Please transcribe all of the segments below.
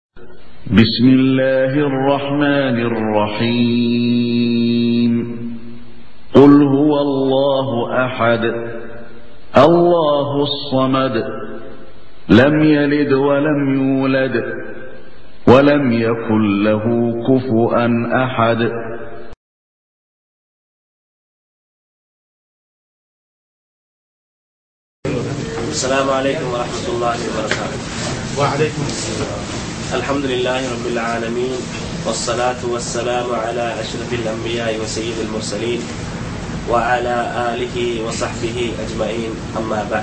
بسم الله الرحمن الرحيم قل هو الله أحد الله الصمد لم يلد ولم يولد ولم يكن له كفؤا أحد السلام عليكم ورحمة الله وبركاته وعليكم السلام الحمد لله رب العالمين والصلاة والسلام على أشرف الأنبياء وسيد المرسلين وعلى آله وصحبه أجمعين أما بعد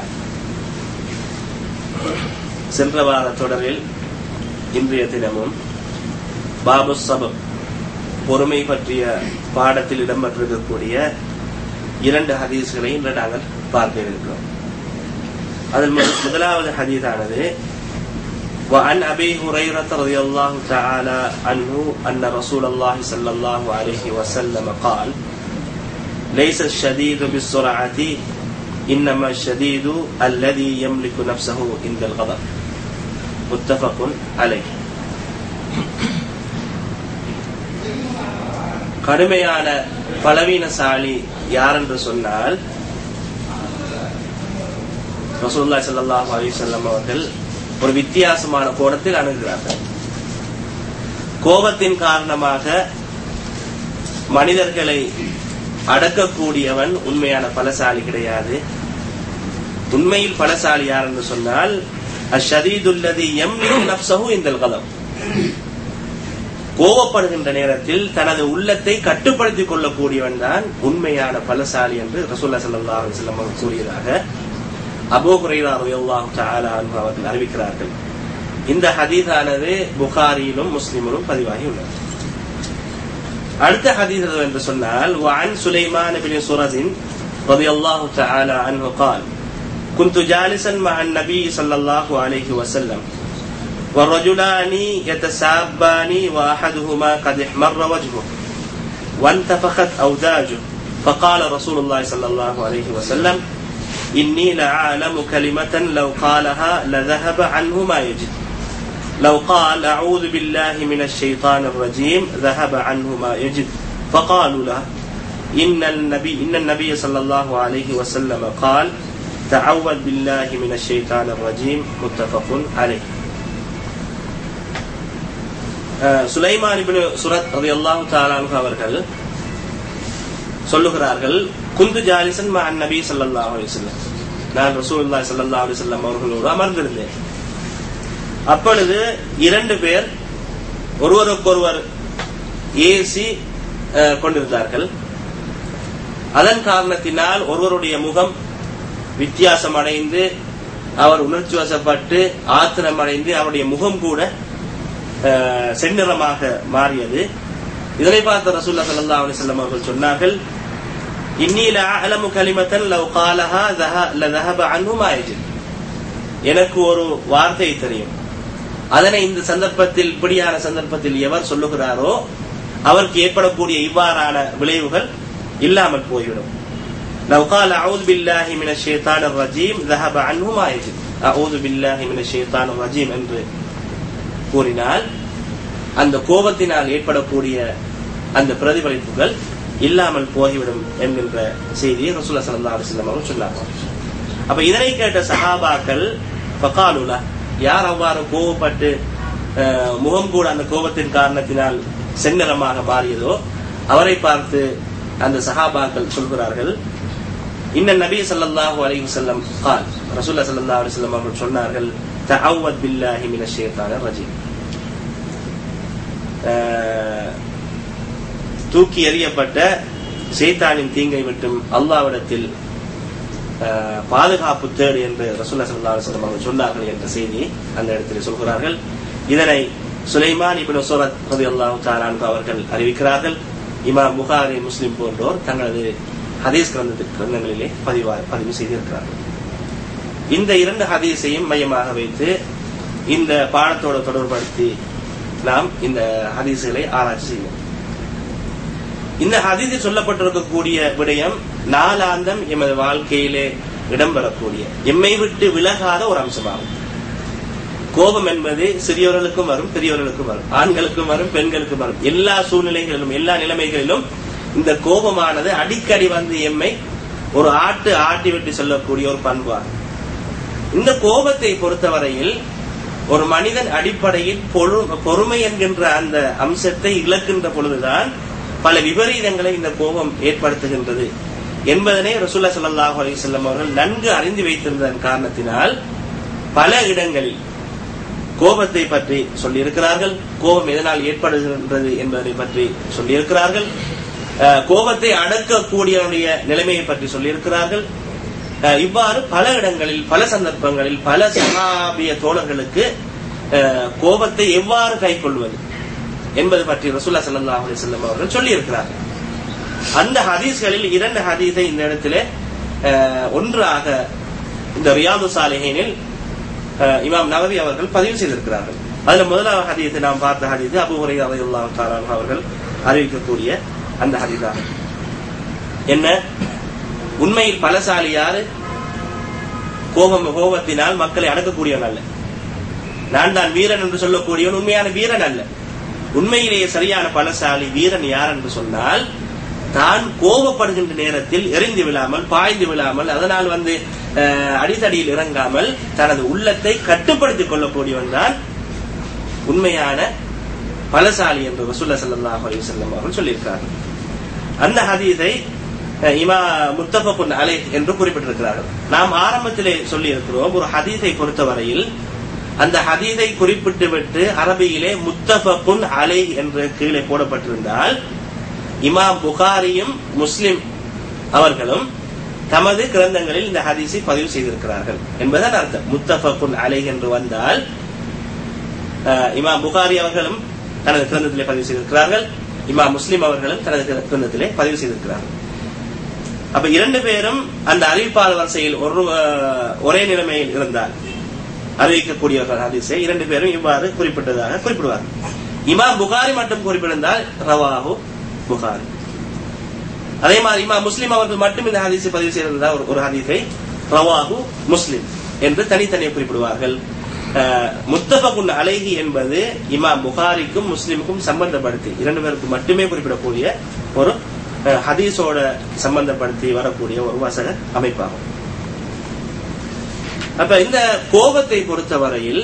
சென்ற வார தொடரில் இன்றைய தினமும் பாபு சபப் பொறுமை பற்றிய பாடத்தில் இடம்பெற்றிருக்கக்கூடிய இரண்டு ஹதீஸ்களை இன்று நாங்கள் பார்க்க இருக்கிறோம் அதில் முதல்- முதலாவது ஹதீஸானது وعن أبي هريرة رضي الله تعالى عنه أن رسول الله صلى الله عليه وسلم قال ليس الشديد بالسرعة إنما الشديد الذي يملك نفسه عند الغضب متفق عليه கடுமையான பலவீனசாலி யார் என்று சொன்னால் ரசூலுல்லாஹி ஸல்லல்லாஹு அலைஹி வஸல்லம் அவர்கள் ஒரு வித்தியாசமான கோணத்தில் அணுகிறார்கள் கோபத்தின் காரணமாக மனிதர்களை அடக்கக்கூடியவன் உண்மையான பலசாலி கிடையாது உண்மையில் பலசாலி யார் என்று சொன்னால் அஷதீதுல்லதி எம்லிகு நப்சஹு இந்தல் கலம் கோபப்படுகின்ற நேரத்தில் தனது உள்ளத்தை கட்டுப்படுத்திக் கொள்ளக்கூடியவன் தான் உண்மையான பலசாலி என்று ரசூல்லா ஸல்லல்லாஹு அலைஹி வஸல்லம் அவர்கள் கூறியதாக அபூ ஹுரைரா ரலியல்லாஹு தஆலா அன்ஹு அவர்கள் அறிவிக்கிறார்கள் இந்த ஹதீஸானது புகாரியிலும் முஸ்லிமிலும் பதிவாகி உள்ளது அடுத்த ஹதீஸ் எது என்று சொன்னால் وعن سليمان بن سرز رضي الله تعالى عنه قال كنت جالسا مع النبي صلى الله عليه وسلم والرجلان يتسابان واحدهما قد احمر وجهه وانتفخت اوداجه فقال رسول الله صلى الله عليه وسلم إني لأعلم كلمة لو قالها لذهب عنه ما يجد لو قال أعوذ بالله من الشيطان الرجيم ذهب عنه ما يجد فقالوا له إن النبي إن النبي صلى الله عليه وسلم قال تعوذ بالله من الشيطان الرجيم متفق عليه அஹ், சுலைமான் இப்னு சுரத் ரலியல்லாஹு தஆலா அன்ஹு அவர்கள் சொல்லுகிறார்கள் குந்து ஜாலிசன் மா நபி ஸல்லல்லாஹு அலைஹி வஸல்லம் நான் ரசூலுல்லாஹி ஸல்லல்லாஹு அலைஹி வஸல்லம் அவர்களோடு அமர்ந்திருந்தேன் அப்பொழுது இரண்டு பேர் ஒருவருக்கொருவர் ஏசி அஹ், கொண்டிருந்தார்கள் அதன் காரணத்தினால் ஒருவருடைய முகம் வித்தியாசம் அடைந்து அவர் உணர்ச்சி வசப்பட்டு ஆத்திரம் அடைந்து அவருடைய முகம் கூட அஹ், செந்நிறமாக மாறியது இதனை பார்த்த ரசூல்லா ஸல்லல்லாஹு அலைஹி வஸல்லம் அவர்கள் சொன்னார்கள் இன்னி லஅலமு கலிமத்தன் லவ் காலஹா ذهب لذهب عنه ما يجد எனக்கு ஒரு வார்த்தை தெரியும் அதனை இந்த சந்தர்ப்பத்தில் இப்படியான சந்தர்ப்பத்தில் எவர் சொல்லுகிறாரோ அவருக்கு ஏற்படக்கூடிய இவ்வாறான விளைவுகள் இல்லாமல் போய்விடும் لو قال أعوذ بالله من الشيطان الرجيم ذهب عنه ما يجد أعوذ بالله من الشيطان الرجيم என்று கூறினால் அந்த கோபத்தினால் ஏற்படக்கூடிய அந்த பிரதிபலிப்புகள் இல்லாமல் போய்விடும் என்கின்ற செய்தியை ரசூல்லா ஸல்லல்லாஹு அலைஹி வஸல்லம் அவர்கள் சொன்னார்கள் அப்ப இதனை கேட்ட சஹாபாக்கள் ஃபகாலுலா யார் அவ்வாறு கோபப்பட்டு அஹ், முகம் கூட அந்த கோபத்தின் காரணத்தினால் செந்நிறமாக மாறியதோ அவரை பார்த்து அந்த சஹாபாக்கள் சொல்கிறார்கள் இன்ன நபி ஸல்லல்லாஹு அலைஹி வஸல்லம் قال ரசூலுல்லாஹி ஸல்லல்லாஹு அலைஹி வஸல்லம் அவர்கள் சொன்னார்கள் தஅவத் பில்லாஹி மினஷ் ஷைத்தானிர் ரஜீம் அஹ், தூக்கி எறியப்பட்ட சைத்தானின் தீங்கை விட்டும் அல்லாவிடத்தில் அஹ், பாதுகாப்பு தேடு என்று ரசூல்லா ஸல்லல்லாஹு அலைஹி வஸல்லம் அவர்கள் சொன்னார்கள் என்ற செய்தி அந்த இடத்தில் சொல்கிறார்கள் இதனை சுலைமான் இப்னு சூரத் ரலியல்லாஹு தஆலா அன்ஹு அவர்கள் அறிவிக்கிறார்கள் இமாம் புகாரி முஸ்லிம் போன்றோர் தங்களது ஹதீஸ் கிரந்த கிரந்தங்களிலே பதிவா பதிவு செய்திருக்கிறார்கள் இந்த இரண்டு ஹதீஸையும் மையமாக வைத்து இந்த பாடத்தோடு தொடர்படுத்தி நாம் இந்த ஹதீஸ்களை ஆராய்ச்சி செய்வோம் இந்த ஹதீஸில் சொல்லப்பட்டிருக்கக்கூடிய விடயம் நாளாந்தம் எமது வாழ்க்கையிலே இடம்பெறக்கூடிய எம்மை விட்டு விலகாத ஒரு அம்சமாகும் கோபம் என்பது சிறியவர்களுக்கும் வரும் பெரியவர்களுக்கும் வரும் ஆண்களுக்கும் வரும் பெண்களுக்கும் வரும் எல்லா சூழ்நிலைகளிலும் எல்லா நிலைமைகளிலும் இந்த கோபமானது அடிக்கடி வந்து எம்மை ஒரு ஆட்டு ஆட்டி விட்டு சொல்லக்கூடிய ஒரு பண்பாகும் இந்த கோபத்தை பொறுத்தவரையில் ஒரு மனிதன் அடிப்படையில் பொறு- பொறுமை என்கின்ற அந்த அம்சத்தை இழக்கின்ற பொழுதுதான் பல விபரீதங்களை இந்த கோபம் ஏற்படுத்துகின்றது என்பதனை ரசூல்லா ஸல்லல்லாஹு அலைஹி வஸல்லம் அவர்கள் நன்கு அறிந்து வைத்திருந்ததன் காரணத்தினால் பல இடங்களில் கோபத்தை பற்றி சொல்லியிருக்கிறார்கள் கோபம் எதனால் ஏற்படுகின்றது என்பதை பற்றி சொல்லியிருக்கிறார்கள் அஹ், கோபத்தை அடக்கக்கூடியவனுடைய நிலைமையை பற்றி சொல்லியிருக்கிறார்கள் அஹ், இவ்வாறு பல இடங்களில் பல சந்தர்ப்பங்களில் பல சகாபிய தோழர்களுக்கு அஹ், கோபத்தை எவ்வாறு கைக்கொள்வது என்பது பற்றி ரசூல்லா ஸல்லல்லாஹு அலைஹி வஸல்லம் அவர்கள் சொல்லியிருக்கிறார்கள் அந்த ஹதீஸ்களில் இரண்டு ஹதீஸை இந்த இடத்திலே அஹ், ஒன்றாக இந்த ரியாது சாலிஹீனில் அஹ், இமாம் நவவி அவர்கள் பதிவு செய்திருக்கிறார்கள் அதுல முதலாவது ஹதீஸை நாம் பார்த்த ஹதீஸ் அபு ஹுரைரா ரலியல்லாஹு தஆலா அன்ஹு அவர்கள் அறிவிக்கக்கூடிய அந்த ஹதீஸாகும் என்ன உண்மையில் பலசாலி யாரு கோபம் கோபத்தினால் மக்களை அடக்கக்கூடியவன் அல்ல நான் தான் வீரன் என்று சொல்லக்கூடியவன் உண்மையான வீரன் அல்ல உண்மையிலேயே சரியான பலசாலி வீரன் யார் என்று சொன்னால் தான் கோபப்படுகின்ற நேரத்தில் எரிந்து விழாமல் பாய்ந்து விழாமல் அதனால் வந்து அஹ், அடிதடியில் இறங்காமல் தனது உள்ளத்தை கட்டுப்படுத்திக் கொள்ளக்கூடியவன் தான் உண்மையான பலசாலி என்று ரசூல்லா ஸல்லல்லாஹு அலைஹி வஸல்லம் அவர்கள் சொல்லியிருக்கிறார்கள் அந்த ஹதீஸை அஹ், இமா முத்தஃபகுன் அலை என்று குறிப்பிட்டிருக்கிறார்கள் நாம் ஆரம்பத்திலே சொல்லி இருக்கிறோம் ஒரு ஹதீஸை பொறுத்தவரையில் அந்த ஹதீஸை குறிப்பிட்டு விட்டு அரபியிலே முத்தஃபகுன் அலை என்று கீழே போடப்பட்டிருந்தால் இமாம் புகாரியும் முஸ்லிம் அவர்களும் தமது கிரந்தங்களில் இந்த ஹதீஸை பதிவு செய்திருக்கிறார்கள் என்பதன் அர்த்தம் முத்தஃபகுன் அலை என்று வந்தால் அஹ், இமாம் புகாரி அவர்களும் தனது கிரந்தத்திலே பதிவு செய்திருக்கிறார்கள் இமாம் முஸ்லிம் அவர்களும் தனது கிரந்தத்திலே பதிவு செய்திருக்கிறார்கள் அப்ப இரண்டு பேரும் அந்த அறிவிப்பாளர் வரிசையில் ஒரு அஹ், ஒரே நிலைமையில் இருந்தால் அறிவிக்கக்கூடியவர்கள் ஹதீஸை இரண்டு பேரும் இவ்வாறு குறிப்பிட்டதாக குறிப்பிடுவார்கள் இமாம் புகாரி மட்டும் குறிப்பிட்டிருந்தால் ரவாஹு புகாரி அதே மாதிரி இமாம் முஸ்லிம் அவர்கள் மட்டும் இந்த ஹதீஸை பதிவு செய்திருந்தால் ஒரு- ஒரு ஹதீஸை ரவாஹு முஸ்லிம் என்று தனித்தனியே குறிப்பிடுவார்கள் அஹ், முத்தஃபகுன் அலைஹி என்பது இமாம் புகாரிக்கும் முஸ்லிமுக்கும் சம்பந்தப்படுத்தி இரண்டு பேருக்கு மட்டுமே குறிப்பிடக்கூடிய ஒரு அஹ், ஹதீஸோட சம்பந்தப்படுத்தி வரக்கூடிய ஒரு வசக அமைப்பாகும் அப்ப இந்த கோபத்தை பொறுத்தவரையில்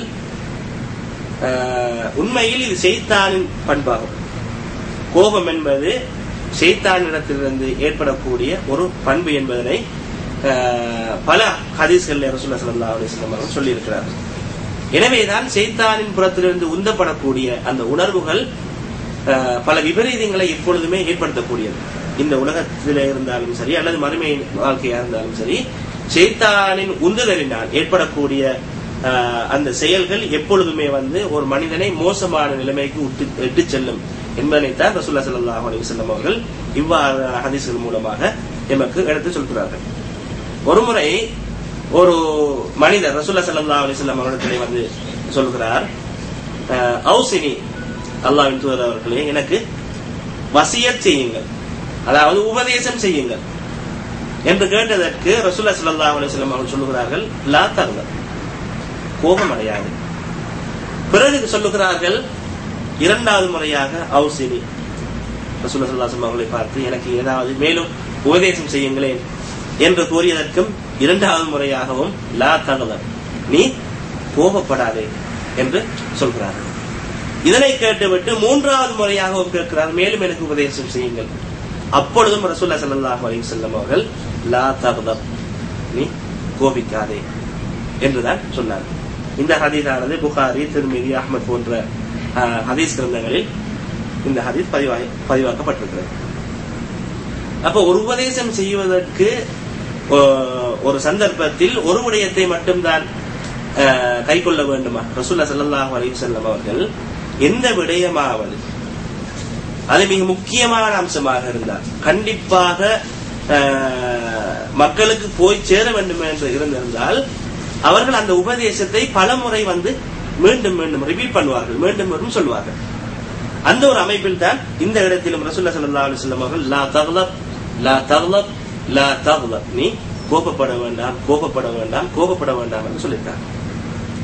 அஹ், உண்மையில் இது செய்தானின் பண்பாகும் கோபம் என்பது செய்தானிடத்திலிருந்து ஏற்படக்கூடிய ஒரு பண்பு என்பதனை அஹ், பல ஹதீஸ்கள் ரசூல்லா ஸல்லல்லாஹு அலைஹி வஸல்லம் அவர்கள் சொல்லியிருக்கிறார்கள் எனவேதான் செய்தானின் புறத்திலிருந்து உந்தப்படக்கூடிய அந்த உணர்வுகள் அஹ், பல விபரீதங்களை எப்பொழுதுமே ஏற்படுத்தக்கூடியது இந்த உலகத்திலே இருந்தாலும் சரி அல்லது மறுமை வாழ்க்கையா இருந்தாலும் சரி செய்தானின் உந்துதலினால் ஏற்படக்கூடிய அஹ், அந்த செயல்கள் எப்பொழுதுமே வந்து ஒரு மனிதனை மோசமான நிலைமைக்கு விட்டு இட்டுச் செல்லும் என்பதனைத்தான் ரசூல்லா ஸல்லல்லாஹு அலைஹி வஸல்லம் அவர்கள் இவ்வாறு ஹதீஸ்கள் மூலமாக எமக்கு எடுத்து சொல்கிறார்கள் ஒருமுறை ஒரு மனிதர் ரசூல்லா ஸல்லல்லாஹு அலைஹி வஸல்லம் அவர்களிடத்திலே வந்து சொல்கிறார் அஹ், அவுசினி அல்லாஹ்வின் தூதர் அவர்களே எனக்கு வசியத் செய்யுங்கள் அதாவது உபதேசம் செய்யுங்கள் என்று கேட்டதற்கு ரசூல்லா ஸல்லல்லாஹு அலைஹி வஸல்லம் அவர்கள் சொல்லுகிறார்கள் லா தருங்கள் கோபம் அடையாது பிறகு சொல்லுகிறார்கள் இரண்டாவது முறையாக அவுசினி ரசூல்லா ஸல்லல்லாஹு அலைஹி வஸல்லம் அவர்களை பார்த்து எனக்கு ஏதாவது மேலும் உபதேசம் செய்யுங்களேன் என்று கூறியதற்கும் இரண்டாவது முறையாகவும் லா தகவல் நீ கோபப்படாதே என்று சொல்கிறார்கள் இதனை கேட்டுவிட்டு மூன்றாவது முறையாகவும் கேட்கிறார் மேலும் எனக்கு உபதேசம் செய்யுங்கள் அப்பொழுதும் ரசூல்லா ஸல்லல்லாஹு அலைஹி வஸல்லம் அவர்கள் லா தகதப் நீ கோபிக்காதே என்றுதான் சொன்னார் இந்த ஹதீஸானது புகாரி திருமிதி அஹ்மத் போன்ற அஹ், ஹதீஸ் கிரந்தங்களில் இந்த ஹதீஸ் பதிவாகி பதிவாக்கப்பட்டிருக்கிறது அப்ப ஒரு உபதேசம் செய்வதற்கு ஒ- ஒரு சந்தர்ப்பத்தில் ஒரு விடயத்தை மட்டும்தான் அஹ், கைக்கொள்ள வேண்டுமா ரசூல்லா ஸல்லல்லாஹு அலைஹி வஸல்லம் அவர்கள் எந்த விடயமாவது அது மிக முக்கியமான அம்சமாக இருந்தால் கண்டிப்பாக அஹ், மக்களுக்கு போய் சேர வேண்டும் என்று இருந்திருந்தால் அவர்கள் அந்த உபதேசத்தை பலமுறை வந்து மீண்டும் மீண்டும் ரிப்பீட் பண்ணுவார்கள் மீண்டும் மீண்டும் சொல்வார்கள் அந்த ஒரு அமைப்பில் தான் இந்த இடத்திலும் ரசூல்லா ஸல்லல்லாஹு அலைஹி வஸல்லம் அவர்கள் லா தக்லப் லா தக்லப் லா தக்லப் நீ கோபப்பட வேண்டாம் கோபப்பட வேண்டாம் கோபப்பட வேண்டாம் என்று சொல்லியிருக்காங்க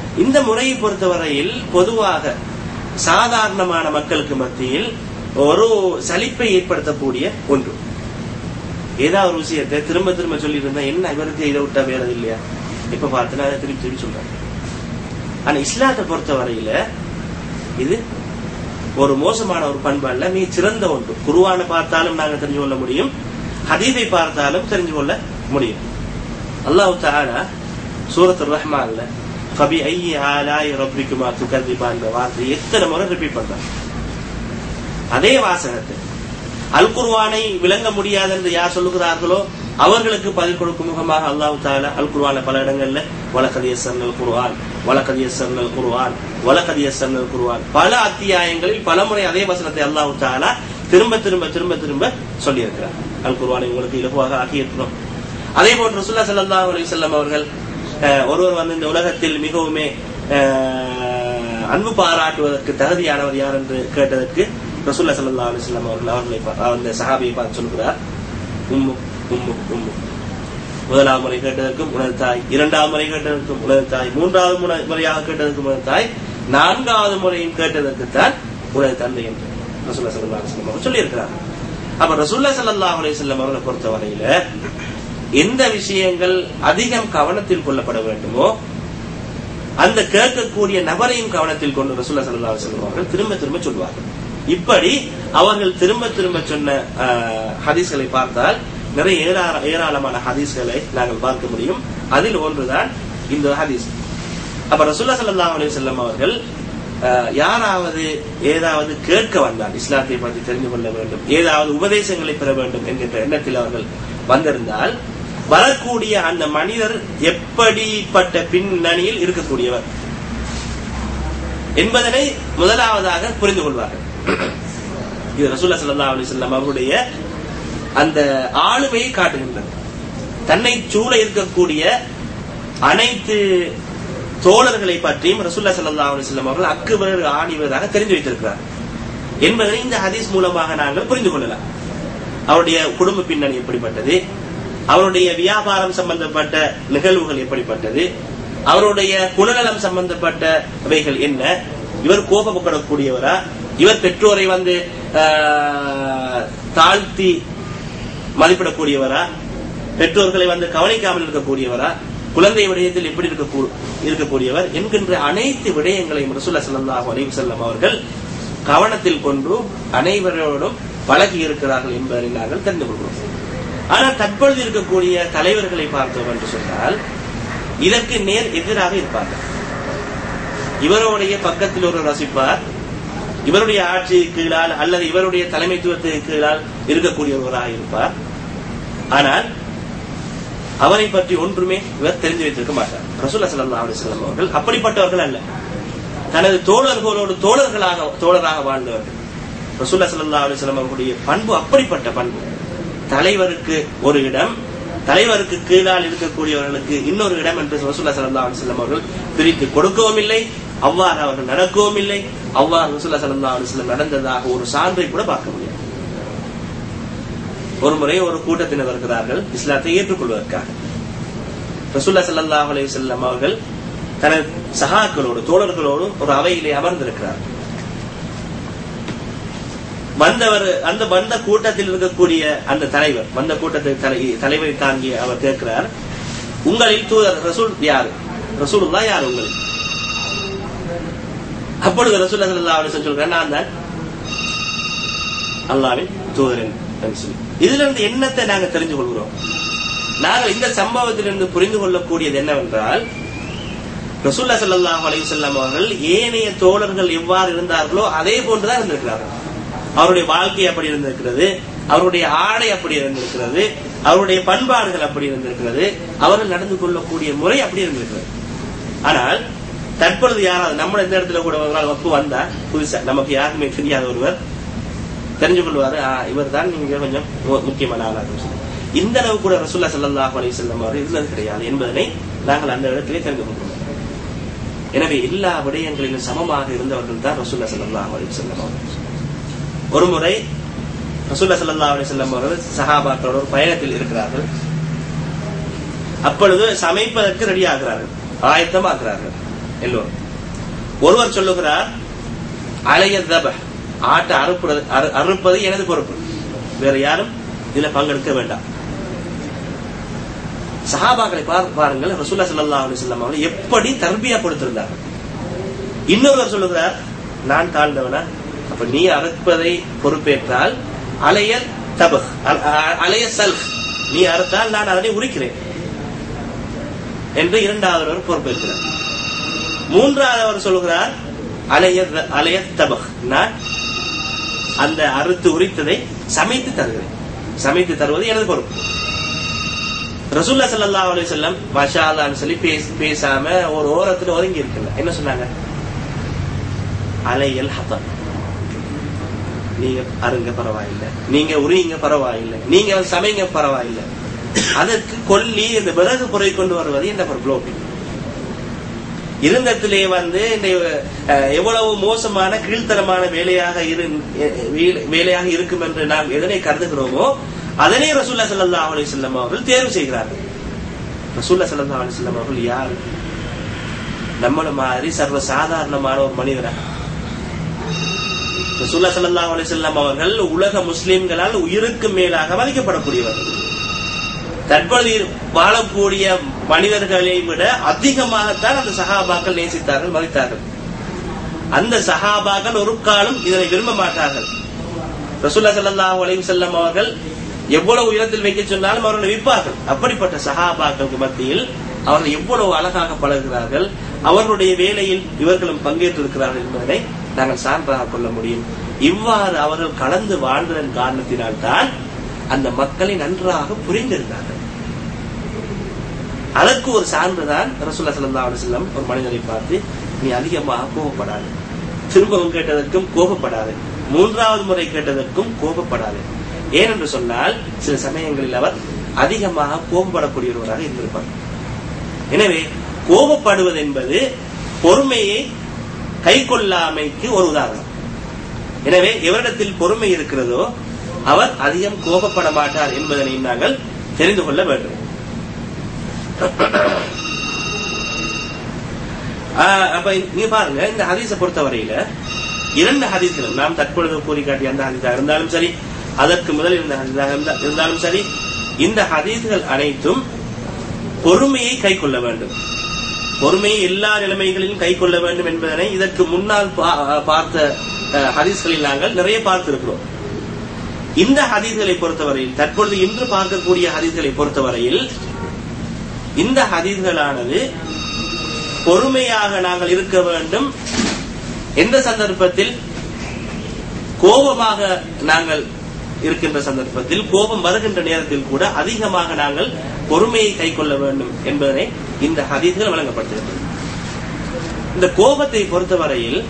இந்த முறையை பொறுத்தவரையில் பொதுவாக சாதாரணமான மக்களுக்கு மத்தியில் ஒரு சலிப்பை ஏற்படுத்தக்கூடிய ஒன்று ஏதாவது ஒரு விஷயத்தை திரும்ப திரும்ப சொல்லி இருந்தா என்ன இவருக்கு இதை விட்டா வேற எது இல்லையா இப்ப பார்த்து நான் திருப்பி திருப்பி சொல்றேன் ஆனா இஸ்லாத்தை பொறுத்தவரையில இது ஒரு மோசமான ஒரு பண்பு அல்ல நீ சிறந்த ஒன்று குருவான பார்த்தாலும் நாங்க தெரிஞ்சு கொள்ள முடியும் ஹதீதை பார்த்தாலும் தெரிஞ்சு கொள்ள முடியும் அல்லாஹ் தாலா சூரத் ரஹ்மான்ல ஃபபி ஐய ஆலாய் ரப்பிக்குமா துகதிபான் வார்த்தை எத்தனை முறை ரிப்பீட் பண்றாங்க அதே வாசகத்தை அல் குர்வானை விளங்க முடியாது என்று யார் சொல்லுகிறார்களோ அவர்களுக்கு பதில் கொடுக்கும் முகமாக அல்லாஹ் தாலா அல் குர்வான பல இடங்கள்ல வழக்கதிய சர்னல் குர்வான் வழக்கதிய சர்னல் குர்வான் வழக்கதிய சர்னல் குர்வான் பல அத்தியாயங்களில் பல முறை அதே வசனத்தை அல்லாஹ் தாலா திரும்ப திரும்ப திரும்ப திரும்ப சொல்லியிருக்கிறார் அல் குர்வானை உங்களுக்கு இலகுவாக ஆக்கியிருக்கிறோம் அதே போன்று ரசூல்லா ஸல்லல்லாஹு அலைஹி வஸல்லம் அவர்கள் அஹ், ஒருவர் வந்து இந்த உலகத்தில் மிகவுமே அஹ், அன்பு பாராட்டுவதற்கு தகுதியானவர் யார் என்று கேட்டதற்கு ரசூல்லா ஸல்லல்லாஹு அலைஹி வஸல்லம் அவர்கள் அவர்களை பா- அந்த சஹாபியை பார்த்து சொல்கிறார் உம்மு உம்மு உம்மு முதலாவது முறை கேட்டதற்கும் உனது தாய் இரண்டாவது முறை கேட்டதற்கும் உனது தாய் மூன்றாவது முறை- முறையாக கேட்டதற்கும் உனது தாய் நான்காவது முறையும் கேட்டதற்குத்தான் உனது தந்தை என்று ரசூல்லா ஸல்லல்லாஹு அலைஹி வஸல்லம் அவர்கள் சொல்லியிருக்கிறார் அப்ப ரசூல்லா ஸல்லல்லாஹு அலைஹி வஸல்லம் அவர்களை பொறுத்தவரையில எந்த விஷயங்கள் அதிகம் கவனத்தில் கொள்ளப்பட வேண்டுமோ அந்த கேட்கக்கூடிய நபரையும் கவனத்தில் கொண்டு ரசூல்லா ஸல்லல்லாஹு அலைஹி வஸல்லம் அவர்கள் திரும்ப திரும்ப சொல்வார்கள் இப்படி அவர்கள் திரும்ப திரும்ப சொன்ன ஆஹ், ஹதீஸ்களை பார்த்தால் நிறைய ஏராள- ஏராளமான ஹதீஸ்களை நாங்கள் பார்க்க முடியும் அதில் ஒன்றுதான் இந்த ஹதீஸ் அப்ப ரசூல்லா ஸல்லல்லாஹு அலைஹி வஸல்லம் அவர்கள் ஆஹ், யாராவது ஏதாவது கேட்க வந்தால் இஸ்லாத்தை பற்றி தெரிந்து கொள்ள வேண்டும் ஏதாவது உபதேசங்களை பெற வேண்டும் என்கின்ற எண்ணத்தில் அவர்கள் வந்திருந்தால் வரக்கூடிய அந்த மனிதர் எப்படிப்பட்ட பின்னணியில் இருக்கக்கூடியவர் என்பதனை முதலாவதாக புரிந்து கொள்வார்கள் இது ரசூல்லா ஸல்லல்லாஹு அலைஹி வஸல்லம் அவருடைய அந்த ஆளுமையை காட்டுகின்றது தன்னை சூழ இருக்கக்கூடிய அனைத்து தோழர்களை பற்றியும் ரசூல்லா ஸல்லல்லாஹு அலைஹி வஸல்லம் அவர்கள் அக்குவர் ஆணிவதாக தெரிந்து வைத்திருக்கிறார் என்பதனை இந்த ஹதீஸ் மூலமாக நாங்கள் புரிந்து கொள்ளலாம் அவருடைய குடும்ப பின்னணி எப்படிப்பட்டது அவருடைய வியாபாரம் சம்பந்தப்பட்ட நிகழ்வுகள் எப்படிப்பட்டது அவருடைய குணநலம் சம்பந்தப்பட்டவைகள் என்ன இவர் கோபப்படக்கூடியவரா இவர் பெற்றோரை வந்து ஆஹ், தாழ்த்தி மதிப்பிடக்கூடியவரா பெற்றோர்களை வந்து கவனிக்காமல் இருக்கக்கூடியவரா குழந்தை விடயத்தில் எப்படி இருக்கக்கூ- இருக்கக்கூடியவர் என்கின்ற அனைத்து விடயங்களையும் ரசூல்லா ஸல்லல்லாஹு அலைஹி வஸல்லம் அவர்கள் கவனத்தில் கொண்டு அனைவரோடும் பழகி இருக்கிறார்கள் என்பதை நாங்கள் தெரிந்து கொள்கிறோம் ஆனால் தற்பொழுது இருக்கக்கூடிய தலைவர்களை பார்த்தோம் என்று சொன்னால் இதற்கு நேர் எதிராக இருப்பார்கள் இவருடைய பக்கத்தில் ஒரு ரசிப்பார் இவருடைய ஆட்சி கீழால் அல்லது இவருடைய தலைமைத்துவத்துக்கு கீழால் இருக்கக்கூடியவராக இருப்பார் ஆனால் அவரை பற்றி ஒன்றுமே இவர் தெரிந்து வைத்திருக்க மாட்டார் ரசூல்லா ஸல்லல்லாஹு அலைஹி வஸல்லம் அவர்கள் அப்படிப்பட்டவர்கள் அல்ல தனது தோழர்களோடு தோழர்களாக தோழராக வாழ்ந்தவர்கள் ரசூல்லா ஸல்லல்லாஹு அலைஹி வஸல்லம் அவர்களுடைய பண்பு அப்படிப்பட்ட பண்பு தலைவருக்கு ஒரு இடம் தலைவருக்கு கீழால் இருக்கக்கூடியவர்களுக்கு இன்னொரு இடம் என்று ரசூல்லா ஸல்லல்லாஹு அலைஹி வஸல்லம் அவர்கள் பிரித்து கொடுக்கவும் இல்லை அவ்வாறு அவர்கள் நடக்கவும் இல்லை அவ்வாறு ரசூல்லா ஸல்லல்லாஹு அலைஹி வஸல்லம் நடந்ததாக ஒரு சான்றை கூட பார்க்க முடியாது ஒரு முறை ஒரு கூட்டத்தினர் வருகிறார்கள் இஸ்லாத்தை ஏற்றுக்கொள்வதற்காக ரசூல்லா ஸல்லல்லாஹு அலைஹி வஸல்லம் அவர்கள் தனது சகாக்களோடு தோழர்களோடு ஒரு அவையிலே அமர்ந்திருக்கிறார் வந்தவர் அந்த வந்த கூட்டத்தில் இருக்கக்கூடிய அந்த தலைவர் வந்த கூட்டத்தில் தலை தலைவரை தாங்கி அவர் கேட்கிறார் உங்களில் தூதர் ரசூல் யாரு ரசூலுல்லா யார் உங்களில் அப்பொழுது ரசூல் ஸல்லல்லாஹு அலைஹி வஸல்லம் சொல்றார் நான் தான் அல்லாவின் தூதரன் என்று சொல்லி இதுல இருந்து என்னத்தை நாங்க தெரிஞ்சு கொள்கிறோம் நாங்கள் இந்த சம்பவத்திலிருந்து புரிந்து கொள்ளக்கூடியது என்னவென்றால் ரசூல்லா ஸல்லல்லாஹு அலைஹி வஸல்லம் அவர்கள் ஏனைய தோழர்கள் எவ்வாறு இருந்தார்களோ அதே போன்றுதான் இருந்திருக்கிறார்கள் அவருடைய வாழ்க்கை அப்படி இருந்திருக்கிறது அவருடைய ஆடை அப்படி இருந்திருக்கிறது அவருடைய பண்பாடுகள் அப்படி இருந்திருக்கிறது அவர்கள் நடந்து கொள்ளக்கூடிய முறை அப்படி இருந்திருக்கிறது ஆனால் தற்பொழுது யாராவது நம்ம இந்த இடத்துல கூட ஒரு நாள் வப்பு வந்தா புதுசா நமக்கு யாருக்குமே தெரியாத ஒருவர் தெரிஞ்சு கொள்வாரு இவர் தான் நீங்க கொஞ்சம் மு- முக்கியமான ஆளாக சொல்லி. இந்த அளவு கூட ரசூல்லா ஸல்லல்லாஹு அலைஹி வஸல்லம் அவர் இருந்தது கிடையாது என்பதனை நாங்கள் அந்த இடத்திலே தெரிந்து கொள்கிறோம் எனவே எல்லா விடயங்களிலும் சமமாக இருந்தவர்கள் தான் ரசூல்லா ஸல்லல்லாஹு அலைஹி வஸல்லம் அவர்கள் ஒரு முறை ரசூல்லா ஸல்லல்லாஹு அலைஹி வஸல்லம் அவர்கள் சஹாபாக்களோட ஒரு பயணத்தில் இருக்கிறார்கள் அப்பொழுது சமைப்பதற்கு ரெடி ஆகிறார்கள் ஆயத்தமாக்குறார்கள் எல்லோரும் ஒருவர் சொல்லுகிறார் அலைய தப ஆட்டை அறுப்பது அறு- அறுப்பது எனது பொறுப்பு வேற யாரும் இதுல பங்கெடுக்க வேண்டாம் சஹாபாக்களை பார்- பாருங்கள் ரசூல்லா ஸல்லல்லாஹு அலைஹி வஸல்லம் அவர்கள் எப்படி தர்பியா கொடுத்திருந்தார் இன்னொருவர் சொல்லுகிறார் நான் தாழ்ந்தவனா அப்ப நீ அறுப்பதை பொறுப்பேற்றால் அலைய தபக் அ- அ- அலைய சல் நீ அறுத்தால் நான் அதனை உரிக்கிறேன் என்று இரண்டாவது பொறுப்பேற்கிறார் மூன்றாவது அவர் சொல்லுகிறார் அலைய அலைய தபக் நான் அந்த அறுத்து உரித்ததை சமைத்து தருகிறேன் சமைத்து தருவது எனது பொறுப்பு ரசூல்லா ஸல்லல்லாஹு அலைஹி வஸல்லம் மாஷா அல்லாஹ்னு சொல்லி பேச- பேசாம ஒரு ஓரத்துல ஒதுங்கி இருக்குல்ல என்ன சொன்னாங்க அலையல் ஹதம் நீங்க அருங்க பரவாயில்லை நீங்க உரியுங்க பரவாயில்லை நீங்க சமைங்க பரவாயில்லை அதற்கு கொல்லி இந்த விறகு பொறை கொண்டு வருவது என்ன ப்ளோபி இருந்தத்திலே வந்து இந்த அஹ், எவ்வளவு மோசமான கீழ்த்தரமான வேலையாக இரு அஹ், வேலை- வேலையாக இருக்கும் என்று நாம் எதனை கருதுகிறோமோ அதனை ரசூல்லா ஸல்லல்லாஹு அலைஹி வஸல்லம் அவர்கள் தேர்வு செய்கிறார்கள் ரசூல்லா ஸல்லல்லாஹு அலைஹி வஸல்லம் அவர்கள் யார் நம்மள மாதிரி சர்வ சாதாரணமான ஒரு மனிதரா ரசூல்லா ஸல்லல்லாஹு அலைஹி வஸல்லம் அவர்கள் உலக முஸ்லிம்களால் உயிருக்கு மேலாக மதிக்கப்படக்கூடியவர்கள் தற்பொழுது வாழக்கூடிய மனிதர்களை விட அதிகமாகத்தான் அந்த சஹாபாக்கள் நேசித்தார்கள் மதித்தார்கள் அந்த சஹாபாக்கள் ஒரு காலம் இதனை விரும்ப மாட்டார்கள் ரசூல்லா ஸல்லல்லாஹு அலைஹி வஸல்லம் அவர்கள் எவ்வளவு உயரத்தில் வைக்க சொன்னாலும் அவர்களை விற்பார்கள் அப்படிப்பட்ட சஹாபாக்களுக்கு மத்தியில் அவர்கள் எவ்வளவு அழகாக பழகுகிறார்கள் அவர்களுடைய வேலையில் இவர்களும் பங்கேற்றிருக்கிறார்கள் என்பதனை நாங்கள் சான்றாக கொள்ள முடியும் இவ்வாறு அவர்கள் கலந்து வாழ்ந்ததன் காரணத்தினால்தான் அந்த மக்களை நன்றாக புரிந்திருந்தார்கள் அதற்கு ஒரு சான்றுதான் ரசூல்லா ஸல்லல்லாஹு அலைஹி வஸல்லம் ஒரு மனிதரை பார்த்து நீ அதிகமாக கோபப்படாது திரும்பவும் கேட்டதற்கும் கோபப்படாது மூன்றாவது முறை கேட்டதற்கும் கோபப்படாது ஏனென்று சொன்னால் சில சமயங்களில் அவர் அதிகமாக கோபப்படக்கூடியவராக இருந்திருப்பார் எனவே கோபப்படுவது என்பது பொறுமையை கைக்கொள்ளாமைக்கு ஒரு உதாரணம் எனவே எவரிடத்தில் பொறுமை இருக்கிறதோ அவர் அதிகம் கோபப்பட மாட்டார் என்பதனை நாங்கள் தெரிந்து கொள்ள வேண்டும் ஆஹ் அப்ப நீங்க பாருங்க இந்த ஹதீஸை பொறுத்தவரையில இரண்டு ஹதீஸ்களும் நாம் தற்பொழுது கூறி காட்டிய அந்த ஹதீஸாக இருந்தாலும் சரி அதற்கு முதல் இருந்த ஹதீஸாக இருந்தா- இருந்தாலும் சரி இந்த ஹதீஸ்கள் அனைத்தும் பொறுமையை கை கொள்ள வேண்டும் பொறுமையை எல்லா நிலைமைகளிலும் கை கொள்ள வேண்டும் என்பதனை இதற்கு முன்னால் பா- பார்த்த அஹ், ஹதீஸ்களில் நாங்கள் நிறைய பார்த்திருக்கிறோம் இந்த ஹதீஸ்களை பொறுத்தவரையில் தற்பொழுது இன்று பார்க்கக்கூடிய ஹதீஸ்களை பொறுத்தவரையில் இந்த ஹதீஸ்களானது பொறுமையாக நாங்கள் இருக்க வேண்டும் எந்த சந்தர்ப்பத்தில் கோபமாக நாங்கள் இருக்கின்ற சந்தர்ப்பத்தில் கோபம் வருகின்ற நேரத்தில் கூட அதிகமாக நாங்கள் பொறுமையை கைக்கொள்ள வேண்டும் என்பதனை இந்த ஹதீஸ்கள் வழங்கப்படுகிறது இந்த கோபத்தை பொறுத்தவரையில்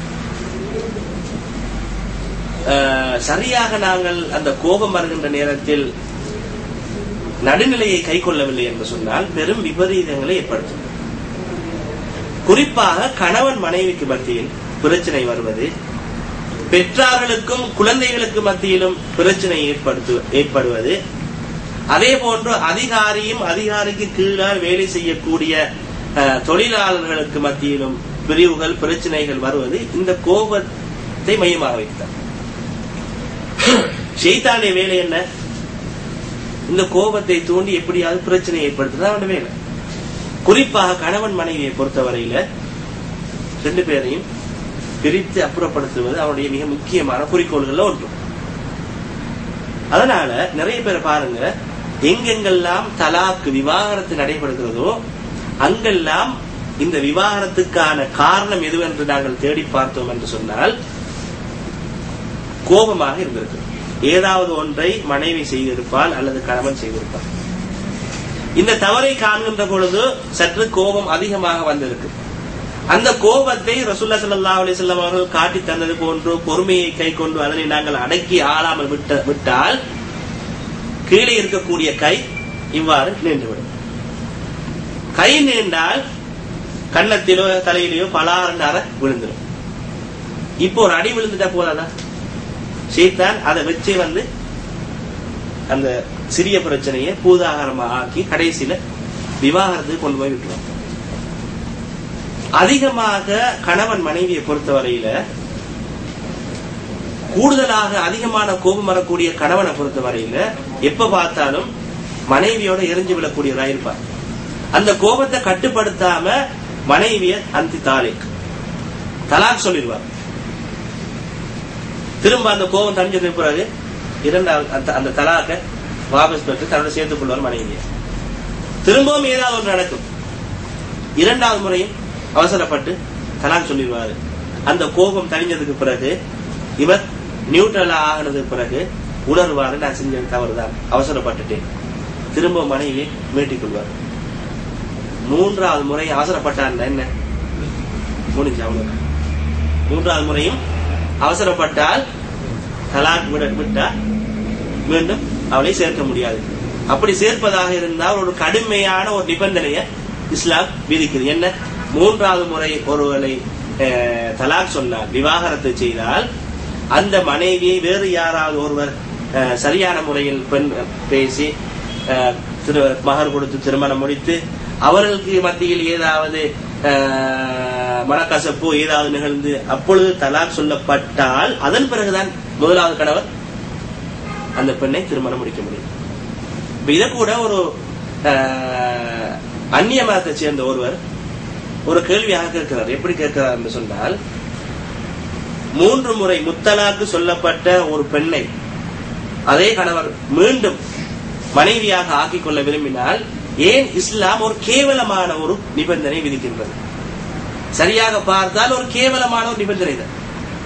அஹ், சரியாக நாங்கள் அந்த கோபம் வருகின்ற நேரத்தில் நடுநிலையை கை கொள்ளவில்லை என்று சொன்னால் பெரும் விபரீதங்களை ஏற்படுத்தும் குறிப்பாக கணவன் மனைவிக்கு மத்தியில் பிரச்சனை வருவது பெற்றார்களுக்கும் குழந்தைகளுக்கு மத்தியிலும் பிரச்சனை ஏற்படுத்து ஏற்படுவது அதே போன்று அதிகாரியும் அதிகாரிக்கு கீழால் வேலை செய்யக்கூடிய அஹ், தொழிலாளர்களுக்கு மத்தியிலும் பிரிவுகள் பிரச்சனைகள் வருவது இந்த கோபத்தை மையமாக வைத்தார் ஷெய்தானுடைய வேலை என்ன இந்த கோபத்தை தூண்டி எப்படியாவது பிரச்சனை ஏற்படுத்துறது அவனுடைய வேலை குறிப்பாக கணவன் மனைவியை பொறுத்தவரையில ரெண்டு பேரையும் பிரித்து அப்புறப்படுத்துவது அவனுடைய மிக முக்கியமான குறிக்கோள்கள்ல ஒன்று அதனால நிறைய பேர் பாருங்க எங்கெங்கெல்லாம் தலாக்கு விவாகரத்து நடைபெறுகிறதோ அங்கெல்லாம் இந்த விவாகரத்துக்கான காரணம் எதுவென்று நாங்கள் தேடி பார்த்தோம் என்று சொன்னால் கோபமாக இருந்திருக்கு ஏதாவது ஒன்றை மனைவி செய்திருப்பால் அல்லது கணவன் செய்திருப்பார் இந்த தவறை காண்கின்ற பொழுது சற்று கோபம் அதிகமாக வந்திருக்கு அந்த கோபத்தை ரசூல்லா ஸல்லல்லாஹு அலைஹி வஸல்லம் அவர்கள் காட்டி தந்தது போன்று பொறுமையை கை கொண்டு அதனை நாங்கள் அடக்கி ஆளாமல் விட்ட விட்டால் கீழே இருக்கக்கூடிய கை இவ்வாறு நீண்டுவிடும் கை நீண்டால் கன்னத்திலோ தலையிலோ பலாரண்டார விழுந்துடும் இப்போ ஒரு அடி விழுந்துட்டா போதாதா சீத்தான் அதை வச்சு வந்து அந்த சிறிய பிரச்சனையை பூதாகாரமா ஆக்கி கடைசியில விவாகரத்துக்கு கொண்டு போய் விட்டுருவாங்க அதிகமாக கணவன் மனைவியை பொறுத்தவரையில கூடுதலாக அதிகமான கோபம் வரக்கூடிய கணவனை பொறுத்தவரையில எப்ப பார்த்தாலும் மனைவியோட எரிஞ்சு விழக்கூடியவரா இருப்பார் அந்த கோபத்தை கட்டுப்படுத்தாம மனைவிய அந்தி தாலிக் தலாக் சொல்லிடுவார் திரும்ப அந்த கோபம் தணிஞ்சது பிறகு இரண்டாவது அந்த- அந்த தலாக்க வாபஸ் பெற்று தன்னோட சேர்த்துக் கொள்வார் மனைவியை திரும்பவும் ஏதாவது ஒன்று நடக்கும் இரண்டாவது முறையும் அவசரப்பட்டு தலாக் சொல்லிடுவாரு அந்த கோபம் தணிஞ்சதுக்கு பிறகு இவர் நியூட்ரலா ஆகினதுக்கு பிறகு உணர்வாரு நான் செஞ்சது தவறுதான் அவசரப்பட்டுட்டேன் திரும்ப மனைவியை மீட்டிக் கொள்வார் மூன்றாவது முறை அவசரப்பட்டான் என்ன முடிஞ்சு அவ்வளவு மூன்றாவது முறையும் அவசரப்பட்டால் தலாக் விட விட்டா மீண்டும் அவளை சேர்க்க முடியாது அப்படி சேர்ப்பதாக இருந்தால் ஒரு கடுமையான ஒரு நிபந்தனையை இஸ்லாம் விதிக்குது என்ன மூன்றாவது முறை ஒருவரை அஹ், தலாக் சொன்னார் விவாகரத்து செய்தால் அந்த மனைவியை வேறு யாராவது ஒருவர் அஹ், சரியான முறையில் பெண் பேசி அஹ், திரு மகர் கொடுத்து திருமணம் முடித்து அவர்களுக்கு மத்தியில் ஏதாவது அஹ், மனக்கசப்பு ஏதாவது நிகழ்ந்து அப்பொழுது தலாக் சொல்லப்பட்டால் அதன் பிறகுதான் முதலாவது கணவர் அந்த பெண்ணை திருமணம் முடிக்க முடியும் இப்ப இதை கூட ஒரு அஹ், அந்நிய மதத்தை சேர்ந்த ஒருவர் ஒரு கேள்வியாக கேட்கிறார் எப்படி கேட்கிறார் என்று சொன்னால் மூன்று முறை முத்தலாக்கு சொல்லப்பட்ட ஒரு பெண்ணை அதே கணவர் மீண்டும் மனைவியாக ஆக்கிக் கொள்ள விரும்பினால் ஏன் இஸ்லாம் ஒரு கேவலமான ஒரு நிபந்தனை விதிக்கின்றது சரியாக பார்த்தால் ஒரு கேவலமான ஒரு நிபந்தனை தான்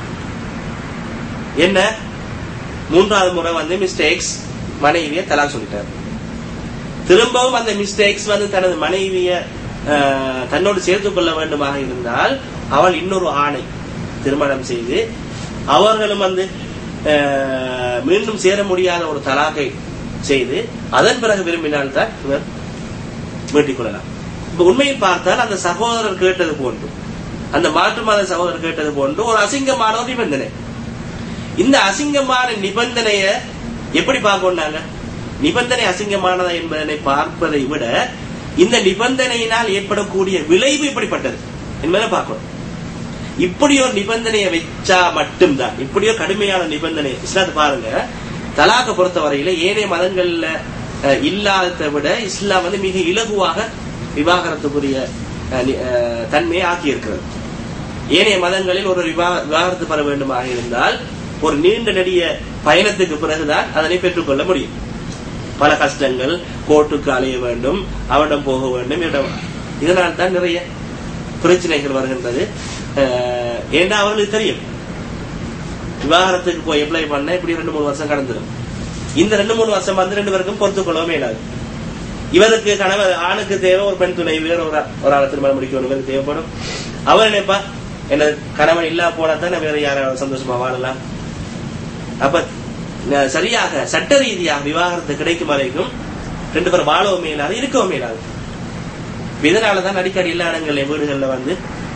என்ன மூன்றாவது முறை வந்து மிஸ்டேக்ஸ் மனைவியை தலாக் சொல்லிட்டார் திரும்பவும் அந்த மிஸ்டேக்ஸ் வந்து தனது மனைவிய அஹ், தன்னோடு சேர்த்துக் கொள்ள வேண்டுமாக இருந்தால் அவள் இன்னொரு ஆணை திருமணம் செய்து அவர்களும் வந்து அஹ், மீண்டும் சேர முடியாத ஒரு தலாக்கை செய்து அதன் பிறகு விரும்பினால்தான் இவர் மீட்டிக் கொள்ளலாம் இப்ப உண்மையில் பார்த்தால் அந்த சகோதரர் கேட்டது போன்று அந்த மாற்று மத சகோதரர் கேட்டது போன்று ஒரு அசிங்கமான ஒரு நிபந்தனை இந்த அசிங்கமான நிபந்தனைய எப்படி பார்க்கணும் நாங்க நிபந்தனை அசிங்கமானதா என்பதனை பார்ப்பதை விட இந்த நிபந்தனையினால் ஏற்படக்கூடிய விளைவு இப்படிப்பட்டது என்பதை பார்க்கணும் இப்படி ஒரு நிபந்தனையை வச்சா மட்டும்தான் இப்படி ஒரு கடுமையான நிபந்தனை இஸ்லாத்தை பாருங்க தலாக்க பொறுத்தவரையில ஏனைய மதங்கள்ல அஹ், இல்லாததை விட இஸ்லாம் வந்து மிக இலகுவாக விவாகரத்துக்குரிய அஹ், நி- அஹ், தன்மையை ஆக்கி இருக்கிறது ஏனைய மதங்களில் ஒரு விவா- விவாகரத்து பெற வேண்டுமாக இருந்தால் ஒரு நீண்ட நெடிய பயணத்துக்கு பிறகுதான் அதனை பெற்றுக்கொள்ள முடியும் பல கஷ்டங்கள் கோர்ட்டுக்கு அலைய வேண்டும் அவரிடம் போக வேண்டும் இடம் இதனால் தான் நிறைய பிரச்சனைகள் வருகின்றது அஹ், ஏன்னா அவர்களுக்கு தெரியும் விவாகரத்துக்கு போய் அப்ளை பண்ண இப்படி ரெண்டு மூணு வருஷம் கடந்துடும் இந்த ரெண்டு மூணு வருஷம் வந்து ரெண்டு பேருக்கும் பொறுத்து கொள்ளவே இல்லாது இவருக்கு கணவர் ஆணுக்கு தேவை ஒரு பெண் துணை வேற ஒரு ஆ- ஒரு ஆளை திருமணம் முடிக்கணும் இவருக்கு தேவைப்படும் அவர் நினைப்பா என்ன கணவன் இல்லா போனா தான் வேற யாராவது சந்தோஷமா வாழலாம் அப்ப ந- சரியாக சட்ட ரீதியாக விவாகரத்து கிடைக்கும் வரைக்கும் ரெண்டு பேரும் வாழவும் இயலாது இருக்கவும் இயலாது இதனாலதான் அடிக்கடி எல்லா இடங்கள்ல வீடுகள்ல வந்து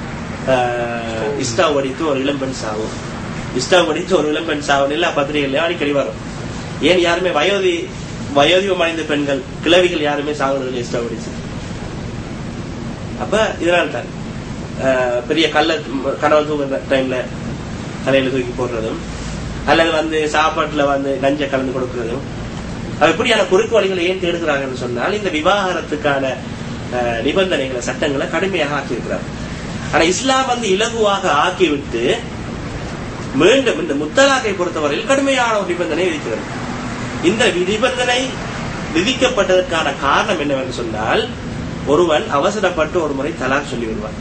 ஆஹ், இஸ்டாவ் அடித்து ஒரு இளம்பெண் சாவும் இஸ்டாவ் அடித்து ஒரு இளம்பெண் சாவும் எல்லா பத்திரிகைகளையும் அடிக்கடி வரும் ஏன் யாருமே வயோதி வயோதிகம் அடைந்த பெண்கள் கிழவிகள் யாருமே சாகுறதில்லை இஸ்டாவ் அடிச்சு அப்ப இதனால தான் ஆஹ், பெரிய கல்ல கனவு தூங்குற டைம்ல தலையில தூக்கி போடுறதும் அல்லது வந்து சாப்பாட்டுல வந்து நஞ்ச கலந்து கொடுக்கறதும் அவ இப்படியான குறுக்கு வழிகளை ஏன் தேடுகிறாங்கன்னு சொன்னால் இந்த விவாகரத்துக்கான அஹ், நிபந்தனைகளை சட்டங்களை கடுமையாக ஆக்கியிருக்கிறார் ஆனா இஸ்லாம் வந்து இலகுவாக ஆக்கிவிட்டு மீண்டும் இந்த முத்தலாக்கை பொறுத்தவரையில் கடுமையான ஒரு நிபந்தனை விதிக்கிறது இந்த நிபந்தனை விதிக்கப்பட்டதற்கான காரணம் என்னவென்று சொன்னால் ஒருவன் அவசரப்பட்டு ஒரு முறை தலாக் சொல்லி விடுவான்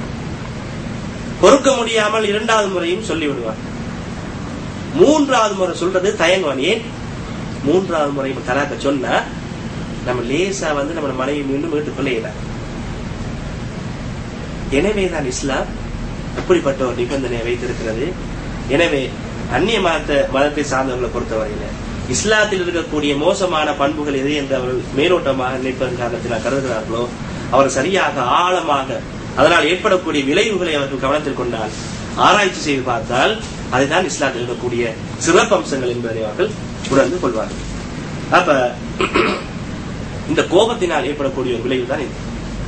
பொறுக்க முடியாமல் இரண்டாவது முறையும் சொல்லி விடுவான் மூன்றாவது முறை சொல்றது தயங்குவான் ஏன் மூன்றாவது முறை தலாக்க சொன்னா நம்ம லேசா வந்து நம்ம மனைவி மீண்டும் வீட்டுக்குள்ள இயலாது எனவேதான் இஸ்லாம் அப்படிப்பட்ட ஒரு நிபந்தனையை வைத்திருக்கிறது எனவே அந்நிய மதத்தை மதத்தை சார்ந்தவர்களை பொறுத்தவரையில இஸ்லாத்தில் இருக்கக்கூடிய மோசமான பண்புகள் எது என்று அவர்கள் மேலோட்டமாக நினைப்பதன் காரணத்தினால் கருதுகிறார்களோ அவர் சரியாக ஆழமாக அதனால் ஏற்படக்கூடிய விளைவுகளை அவர்கள் கவனத்தில் கொண்டால் ஆராய்ச்சி செய்து பார்த்தால் அதுதான் இஸ்லாத்தில் இருக்கக்கூடிய சிறப்பம்சங்கள் என்பதை அவர்கள் உணர்ந்து கொள்வார்கள் அப்ப இந்த கோபத்தினால் ஏற்படக்கூடிய ஒரு விளைவு தான் இது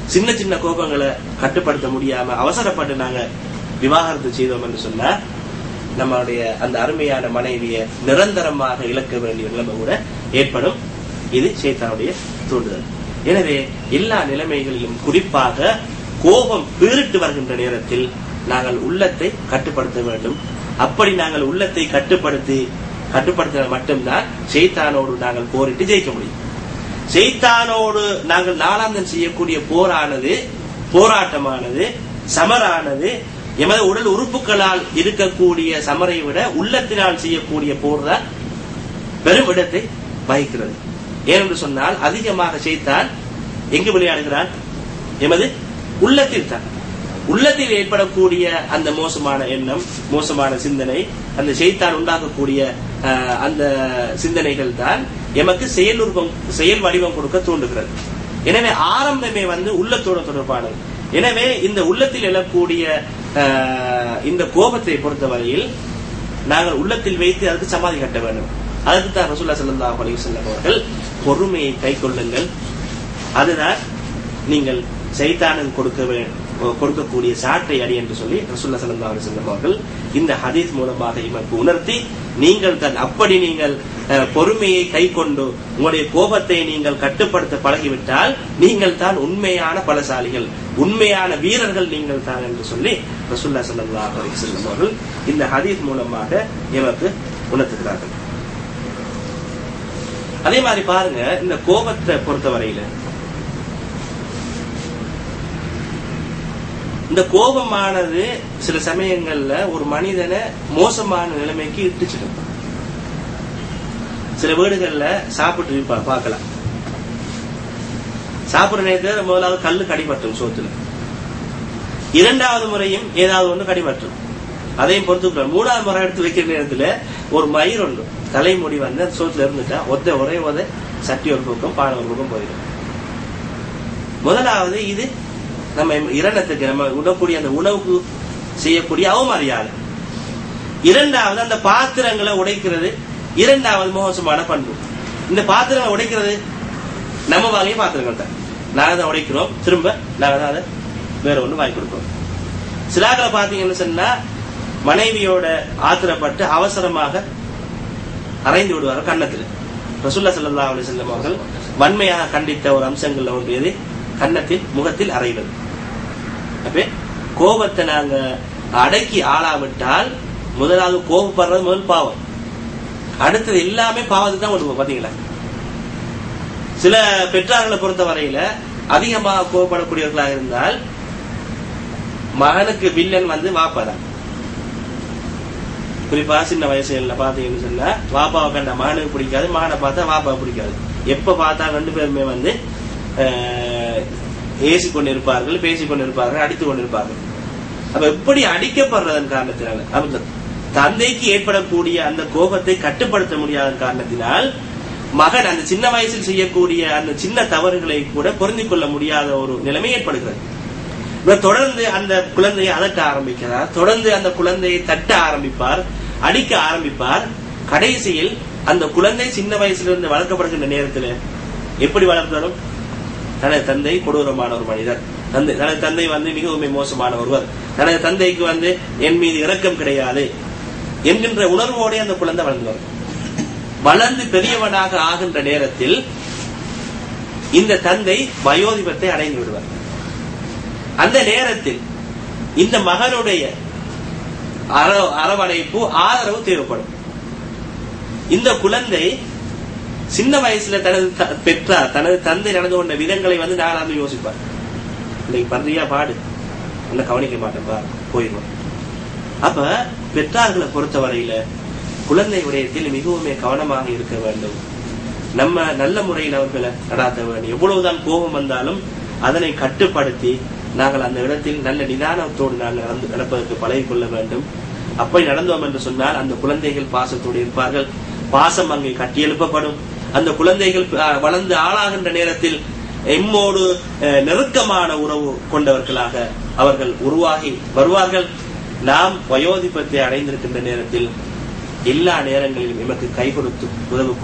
சின்ன சின்ன கோபங்களை கட்டுப்படுத்த முடியாம அவசரப்பட்டு நாங்க விவாகரத்து செய்தோம் என்று சொன்னா நம்மளுடைய அந்த அருமையான மனைவியை நிரந்தரமாக இழக்க வேண்டிய நிலைமை கூட ஏற்படும் இது சேத்தானுடைய தூண்டுதல் எனவே எல்லா நிலைமைகளிலும் குறிப்பாக கோபம் பீறிட்டு வருகின்ற நேரத்தில் நாங்கள் உள்ளத்தை கட்டுப்படுத்த வேண்டும் அப்படி நாங்கள் உள்ளத்தை கட்டுப்படுத்தி கட்டுப்படுத்தினால் மட்டும்தான் செய்தானோடு நாங்கள் போரிட்டு ஜெயிக்க முடியும் செய்தானோடு நாங்கள் நாளாந்தம் செய்யக்கூடிய போரானது போராட்டமானது சமரானது எமது உடல் உறுப்புகளால் இருக்கக்கூடிய சமரை விட உள்ளத்தினால் செய்யக்கூடிய போர் தான் பெரும் இடத்தை வகிக்கிறது ஏனென்று சொன்னால் அதிகமாக செய்தான் எங்கு விளையாடுகிறான் எமது உள்ளத்தில் தான் உள்ளத்தில் ஏற்படக்கூடிய அந்த மோசமான எண்ணம் மோசமான சிந்தனை அந்த செய்தான் உண்டாக்கக்கூடிய அஹ், அந்த சிந்தனைகள் தான் எமக்கு செயல் உருவம் செயல் வடிவம் கொடுக்க தூண்டுகிறது எனவே ஆரம்பமே வந்து உள்ளத்தோட தொடர்பானது எனவே இந்த உள்ளத்தில் எழக்கூடிய அஹ், இந்த கோபத்தை பொறுத்தவரையில் நாங்கள் உள்ளத்தில் வைத்து அதற்கு சமாதி கட்ட வேண்டும் அதற்கு தான் ரசூல்லா ஸல்லல்லாஹு அலைஹி வஸல்லம் அவர்கள் பொறுமையை கை கொள்ளுங்கள் அதுதான் நீங்கள் சைத்தானுக்கு கொடுக்க வே- கொடுக்கக்கூடிய சாட்டை அடி என்று சொல்லி ரசூல்லா ஸல்லல்லாஹு அலைஹி வஸல்லம் அவர்கள் இந்த ஹதீஸ் மூலமாக எமக்கு உணர்த்தி நீங்கள் தான் அப்படி நீங்கள் அஹ், பொறுமையை கை கொண்டு உங்களுடைய கோபத்தை நீங்கள் கட்டுப்படுத்த பழகிவிட்டால் நீங்கள் தான் உண்மையான பலசாலிகள் உண்மையான வீரர்கள் நீங்கள் தான் என்று சொல்லி ரசூல்லா ஸல்லல்லாஹு அலைஹி வஸல்லம் அவர்கள் இந்த ஹதீஸ் மூலமாக எமக்கு உணர்த்துகிறார்கள் அதே மாதிரி பாருங்க இந்த கோபத்தை பொறுத்தவரையில இந்த கோபமானது சில சமயங்கள்ல ஒரு மனிதனை மோசமான நிலைமைக்கு இட்டுச்சிடும் சில வீடுகள்ல சாப்பிட்டு இருப்பா பார்க்கலாம் சாப்பிடுற நேரத்தில் முதலாவது கல்லு கடிபட்டும் சோத்துல இரண்டாவது முறையும் ஏதாவது ஒண்ணு கடிபட்டும் அதையும் பொறுத்துக்கலாம் மூணாவது முறை எடுத்து வைக்கிற நேரத்துல ஒரு மயிர் ஒன்று தலைமுடி வந்து அந்த சோத்துல இருந்துட்டா ஒத்த ஒரே ஒத சட்டி ஒரு பக்கம் பானை ஒரு பக்கம் போயிடும் முதலாவது இது நம்ம இரணத்துக்கு நம்ம உணக்கூடிய அந்த உணவுக்கு செய்யக்கூடிய அவமரியாதை இரண்டாவது அந்த பாத்திரங்களை உடைக்கிறது இரண்டாவது மோசமான பண்பு இந்த பாத்திரங்களை உடைக்கிறது நம்ம வாங்கிய பாத்திரங்கள் தான் நாங்க தான் உடைக்கிறோம் திரும்ப நாங்க தான் அதை வேற ஒண்ணு வாங்கி கொடுக்கிறோம் சிலாக்களை பாத்தீங்கன்னு சொன்னா மனைவியோட ஆத்திரப்பட்டு அவசரமாக அரைந்து விடுவார்கள் கன்னத்தில் ரசூல்லா ஸல்லல்லாஹு அலைஹி வஸல்லம் அவர்கள் வன்மையாக கண்டித்த ஒரு அம்சங்கள்ல ஒன்று எது கன்னத்தில் முகத்தில் அறைவது அப்ப கோபத்தை நாங்க அடக்கி ஆளாவிட்டால் முதலாவது கோபப்படுறது முதல் பாவம் அடுத்தது எல்லாமே பாவத்துக்கு தான் கொண்டு போகும் பாத்தீங்களா சில பெற்றார்களை பொறுத்த வரையில அதிகமாக கோபப்படக்கூடியவர்களாக இருந்தால் மகனுக்கு வில்லன் வந்து வாப்பாதான் குறிப்பா சின்ன வயசுல பாத்தீங்கன்னு சொன்னா வாப்பாவை கண்ட மகனுக்கு பிடிக்காது மகனை பார்த்தா வாப்பாவை பிடிக்காது எப்ப பார்த்தா ரெண்டு பேருமே வந்து ஏசி கொண்டிருப்பார்கள் பேசிக் கொண்டிருப்பார்கள் அடித்துக் கொண்டிருப்பார்கள் அப்ப எப்படி அடிக்கப்படுறதன் காரணத்தினால அந்த தந்தைக்கு ஏற்படக்கூடிய அந்த கோபத்தை கட்டுப்படுத்த முடியாத காரணத்தினால் மகன் அந்த சின்ன வயசில் செய்யக்கூடிய அந்த சின்ன தவறுகளை கூட பொருந்திக் கொள்ள முடியாத ஒரு நிலைமை ஏற்படுகிறது இவர் தொடர்ந்து அந்த குழந்தையை அதட்ட ஆரம்பிக்கிறார் தொடர்ந்து அந்த குழந்தையை தட்ட ஆரம்பிப்பார் அடிக்க ஆரம்பிப்பார் கடைசியில் அந்த குழந்தை சின்ன வயசிலிருந்து வளர்க்கப்படுகின்ற நேரத்தில் எப்படி வளர்த்தாலும் தனது தந்தை கொடூரமான ஒரு மனிதர் தந்தை தனது தந்தை வந்து மிகவும் மோசமான ஒருவர் தனது தந்தைக்கு வந்து என் மீது இரக்கம் கிடையாது என்கின்ற உணர்வோടെ அந்த குழந்தை வளர்ந்து வரும் வளர்ந்து பெரியவனாக ஆகின்ற நேரத்தில் இந்த தந்தை வயோதிபத்தை அடைந்து விடுவார் அந்த நேரத்தில் இந்த மகனுடைய அர- அரவணைப்பு ஆதரவு தேவைப்படும் இந்த குழந்தை சின்ன வயசுல தனது த- பெற்றார் தனது தந்தை நடந்து கொண்ட விதங்களை வந்து நாளாந்து யோசிப்பார் இன்னைக்கு பண்றியா பாடு உன்னை கவனிக்க மாட்டேன் பா போயிடுவான் அப்ப பெற்றார்களை பொறுத்தவரையில குழந்தை விடயத்தில் மிகவும் கவனமாக இருக்க வேண்டும் நம்ம நல்ல முறையில் அவர்களை நடாத்த வேண்டும் எவ்வளவுதான் கோபம் வந்தாலும் அதனை கட்டுப்படுத்தி நாங்கள் அந்த இடத்தில் நல்ல நிதானத்தோடு நாங்கள் நடந்து நடப்பதற்கு பழகிக் கொள்ள வேண்டும் அப்படி நடந்தோம் என்று சொன்னால் அந்த குழந்தைகள் பாசத்தோடு இருப்பார்கள் பாசம் அங்கே கட்டி எழுப்பப்படும் அந்த குழந்தைகள் அஹ், வளர்ந்து ஆளாகின்ற நேரத்தில் எம்மோடு அஹ், நெருக்கமான உறவு கொண்டவர்களாக அவர்கள் உருவாகி வருவார்கள் நாம் வயோதிபத்தை அடைந்திருக்கின்ற நேரத்தில் எல்லா நேரங்களிலும் எமக்கு கை கொடுத்து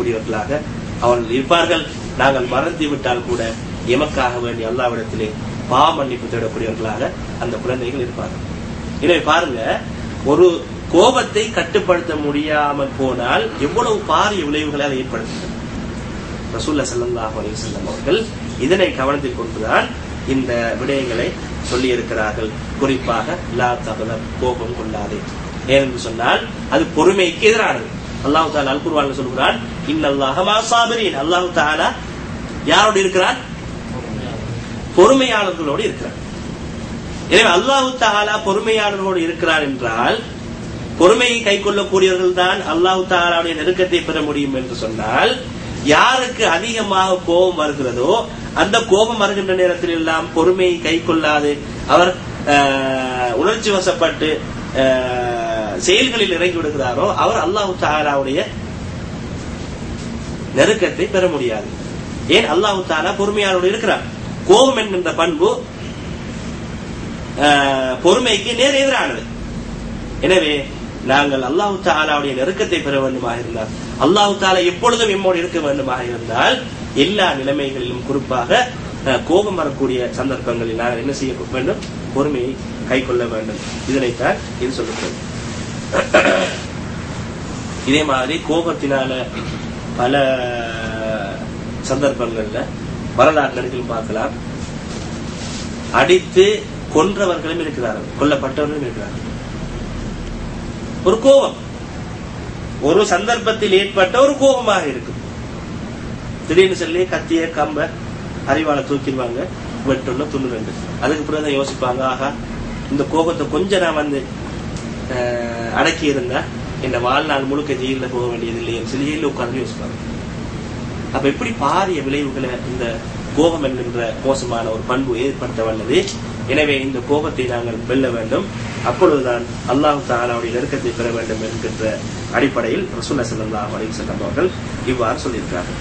உதவக்கூடியவர்களாக அவர்கள் இருப்பார்கள் நாங்கள் மறந்து விட்டால் கூட எமக்காக வேண்டிய அல்லாவிடத்திலே பாவ மன்னிப்பு தேடக்கூடியவர்களாக அந்த குழந்தைகள் இருப்பார்கள் எனவே பாருங்க ஒரு கோபத்தை கட்டுப்படுத்த முடியாமல் போனால் எவ்வளவு பாரிய விளைவுகளை அதை ஏற்படுத்துகிறது ரசூல்லா ஸல்லல்லாஹு அலைஹி வஸல்லம் அவர்கள் இதனை கவனத்தில் கொண்டுதான் இந்த விடயங்களை சொல்லி இருக்கிறார்கள் குறிப்பாக லா தகதர் கோபம் கொள்ளாதே ஏனென்று சொன்னால் அது பொறுமைக்கு எதிரானது அல்லாஹ் தாலா அல் குர்ஆன்ல சொல்கிறான் இன்னல்லாஹ மா சாபிரீன் அல்லாஹ் தாலா யாரோடு இருக்கிறான் பொறுமையாளர்களோடு இருக்கிறான் எனவே அல்லாஹு தாலா பொறுமையாளர்களோடு இருக்கிறார் என்றால் பொறுமையை கை கொள்ளக்கூடியவர்கள் தான் அல்லாஹு தாலாவுடைய நெருக்கத்தை பெற முடியும் என்று சொன்னால் யாருக்கு அதிகமாக கோபம் வருகிறதோ அந்த கோபம் வருகின்ற நேரத்தில் எல்லாம் பொறுமையை கை கொள்ளாது அவர் ஆஹ், உணர்ச்சி வசப்பட்டு ஆஹ், செயல்களில் இறங்கி விடுகிறாரோ அவர் அல்லாஹு தாலாவுடைய நெருக்கத்தை பெற முடியாது ஏன் அல்லாஹு தாலா பொறுமையாளோடு இருக்கிறார் கோபம் என்கின்ற பண்பு ஆஹ், பொறுமைக்கு நேர் எதிரானது எனவே நாங்கள் அல்லாஹு தாலாவுடைய நெருக்கத்தை பெற வேண்டுமாக இருந்தால் அல்லாஹு தாலா எப்பொழுதும் எம்மோடு இருக்க வேண்டுமாக இருந்தால் எல்லா நிலைமைகளிலும் குறிப்பாக அஹ், கோபம் வரக்கூடிய சந்தர்ப்பங்களில் நாங்கள் என்ன செய்ய வேண்டும் பொறுமையை கை கொள்ள வேண்டும் இதனைத்தான் இது சொல்லுகிறது இதே மாதிரி கோபத்தினால பல சந்தர்ப்பங்கள்ல வரலாற்றுகளிலும் பார்க்கலாம் அடித்து கொன்றவர்களும் இருக்கிறார்கள் கொல்லப்பட்டவர்களும் இருக்கிறார்கள் ஒரு கோபம் ஒரு சந்தர்ப்பத்தில் ஏற்பட்ட ஒரு கோபமாக இருக்கும் திடீர்னு சொல்லி கத்திய கம்ப அறிவால தூக்கிடுவாங்க வெட்டொன்னு துண்ணு ரெண்டு அதுக்கு பிறகு யோசிப்பாங்க ஆகா இந்த கோபத்தை கொஞ்சம் நான் வந்து அஹ், அடக்கி இருந்தா இந்த வாழ்நாள் முழுக்க ஜெயில போக வேண்டியது இல்லைன்னு சொல்லி ஜெயில உட்கார்ந்து யோசிப்பாங்க அப்ப எப்படி பாரிய விளைவுகளை இந்த கோபம் என்கின்ற மோசமான ஒரு பண்பு ஏற்படுத்த வல்லது எனவே இந்த கோபத்தை நாங்கள் வெல்ல வேண்டும் அப்பொழுதுதான் அல்லாஹு தாலாவுடைய நெருக்கத்தை பெற வேண்டும் என்கின்ற அடிப்படையில் ரசூல்லா ஸல்லல்லாஹு அலைஹி வஸல்லம் அவர்கள் இவ்வாறு சொல்லியிருக்கிறார்கள்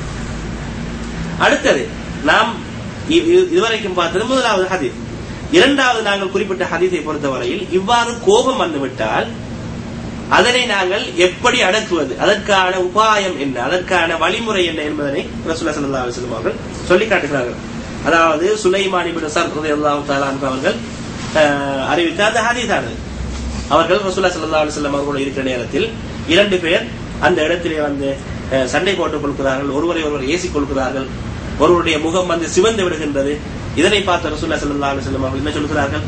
அடுத்தது நாம் இ- இ- இதுவரைக்கும் பார்த்தது முதலாவது ஹதீஸ் இரண்டாவது நாங்கள் குறிப்பிட்ட ஹதீஸை பொறுத்தவரையில் இவ்வாறு கோபம் வந்துவிட்டால் அதனை நாங்கள் எப்படி அடக்குவது அதற்கான உபாயம் என்ன அதற்கான வழிமுறை என்ன என்பதனை ரசூலுல்லாஹி ஸல்லல்லாஹு அலைஹி வஸல்லம் அவர்கள் சொல்லி காட்டுகிறார்கள் அதாவது சுலைமான் இப்னு சர் ரலியல்லாஹு தஆலா அன்ஹு அவர்கள் அஹ், அறிவித்த அந்த ஹதீஸானது அவர்கள் ரசூலுல்லாஹி ஸல்லல்லாஹு அலைஹி வஸல்லம் அவர்களோடு இருக்கிற நேரத்தில் இரண்டு பேர் அந்த இடத்திலே வந்து அஹ், சண்டை போட்டுக் கொள்கிறார்கள் ஒருவரை ஒருவர் ஏசிக் கொள்கிறார்கள் ஒருவருடைய முகம் வந்து சிவந்து விடுகின்றது இதனை பார்த்த ரசூலுல்லாஹி ஸல்லல்லாஹு அலைஹி வஸல்லம் அவர்கள் என்ன சொல்கிறார்கள்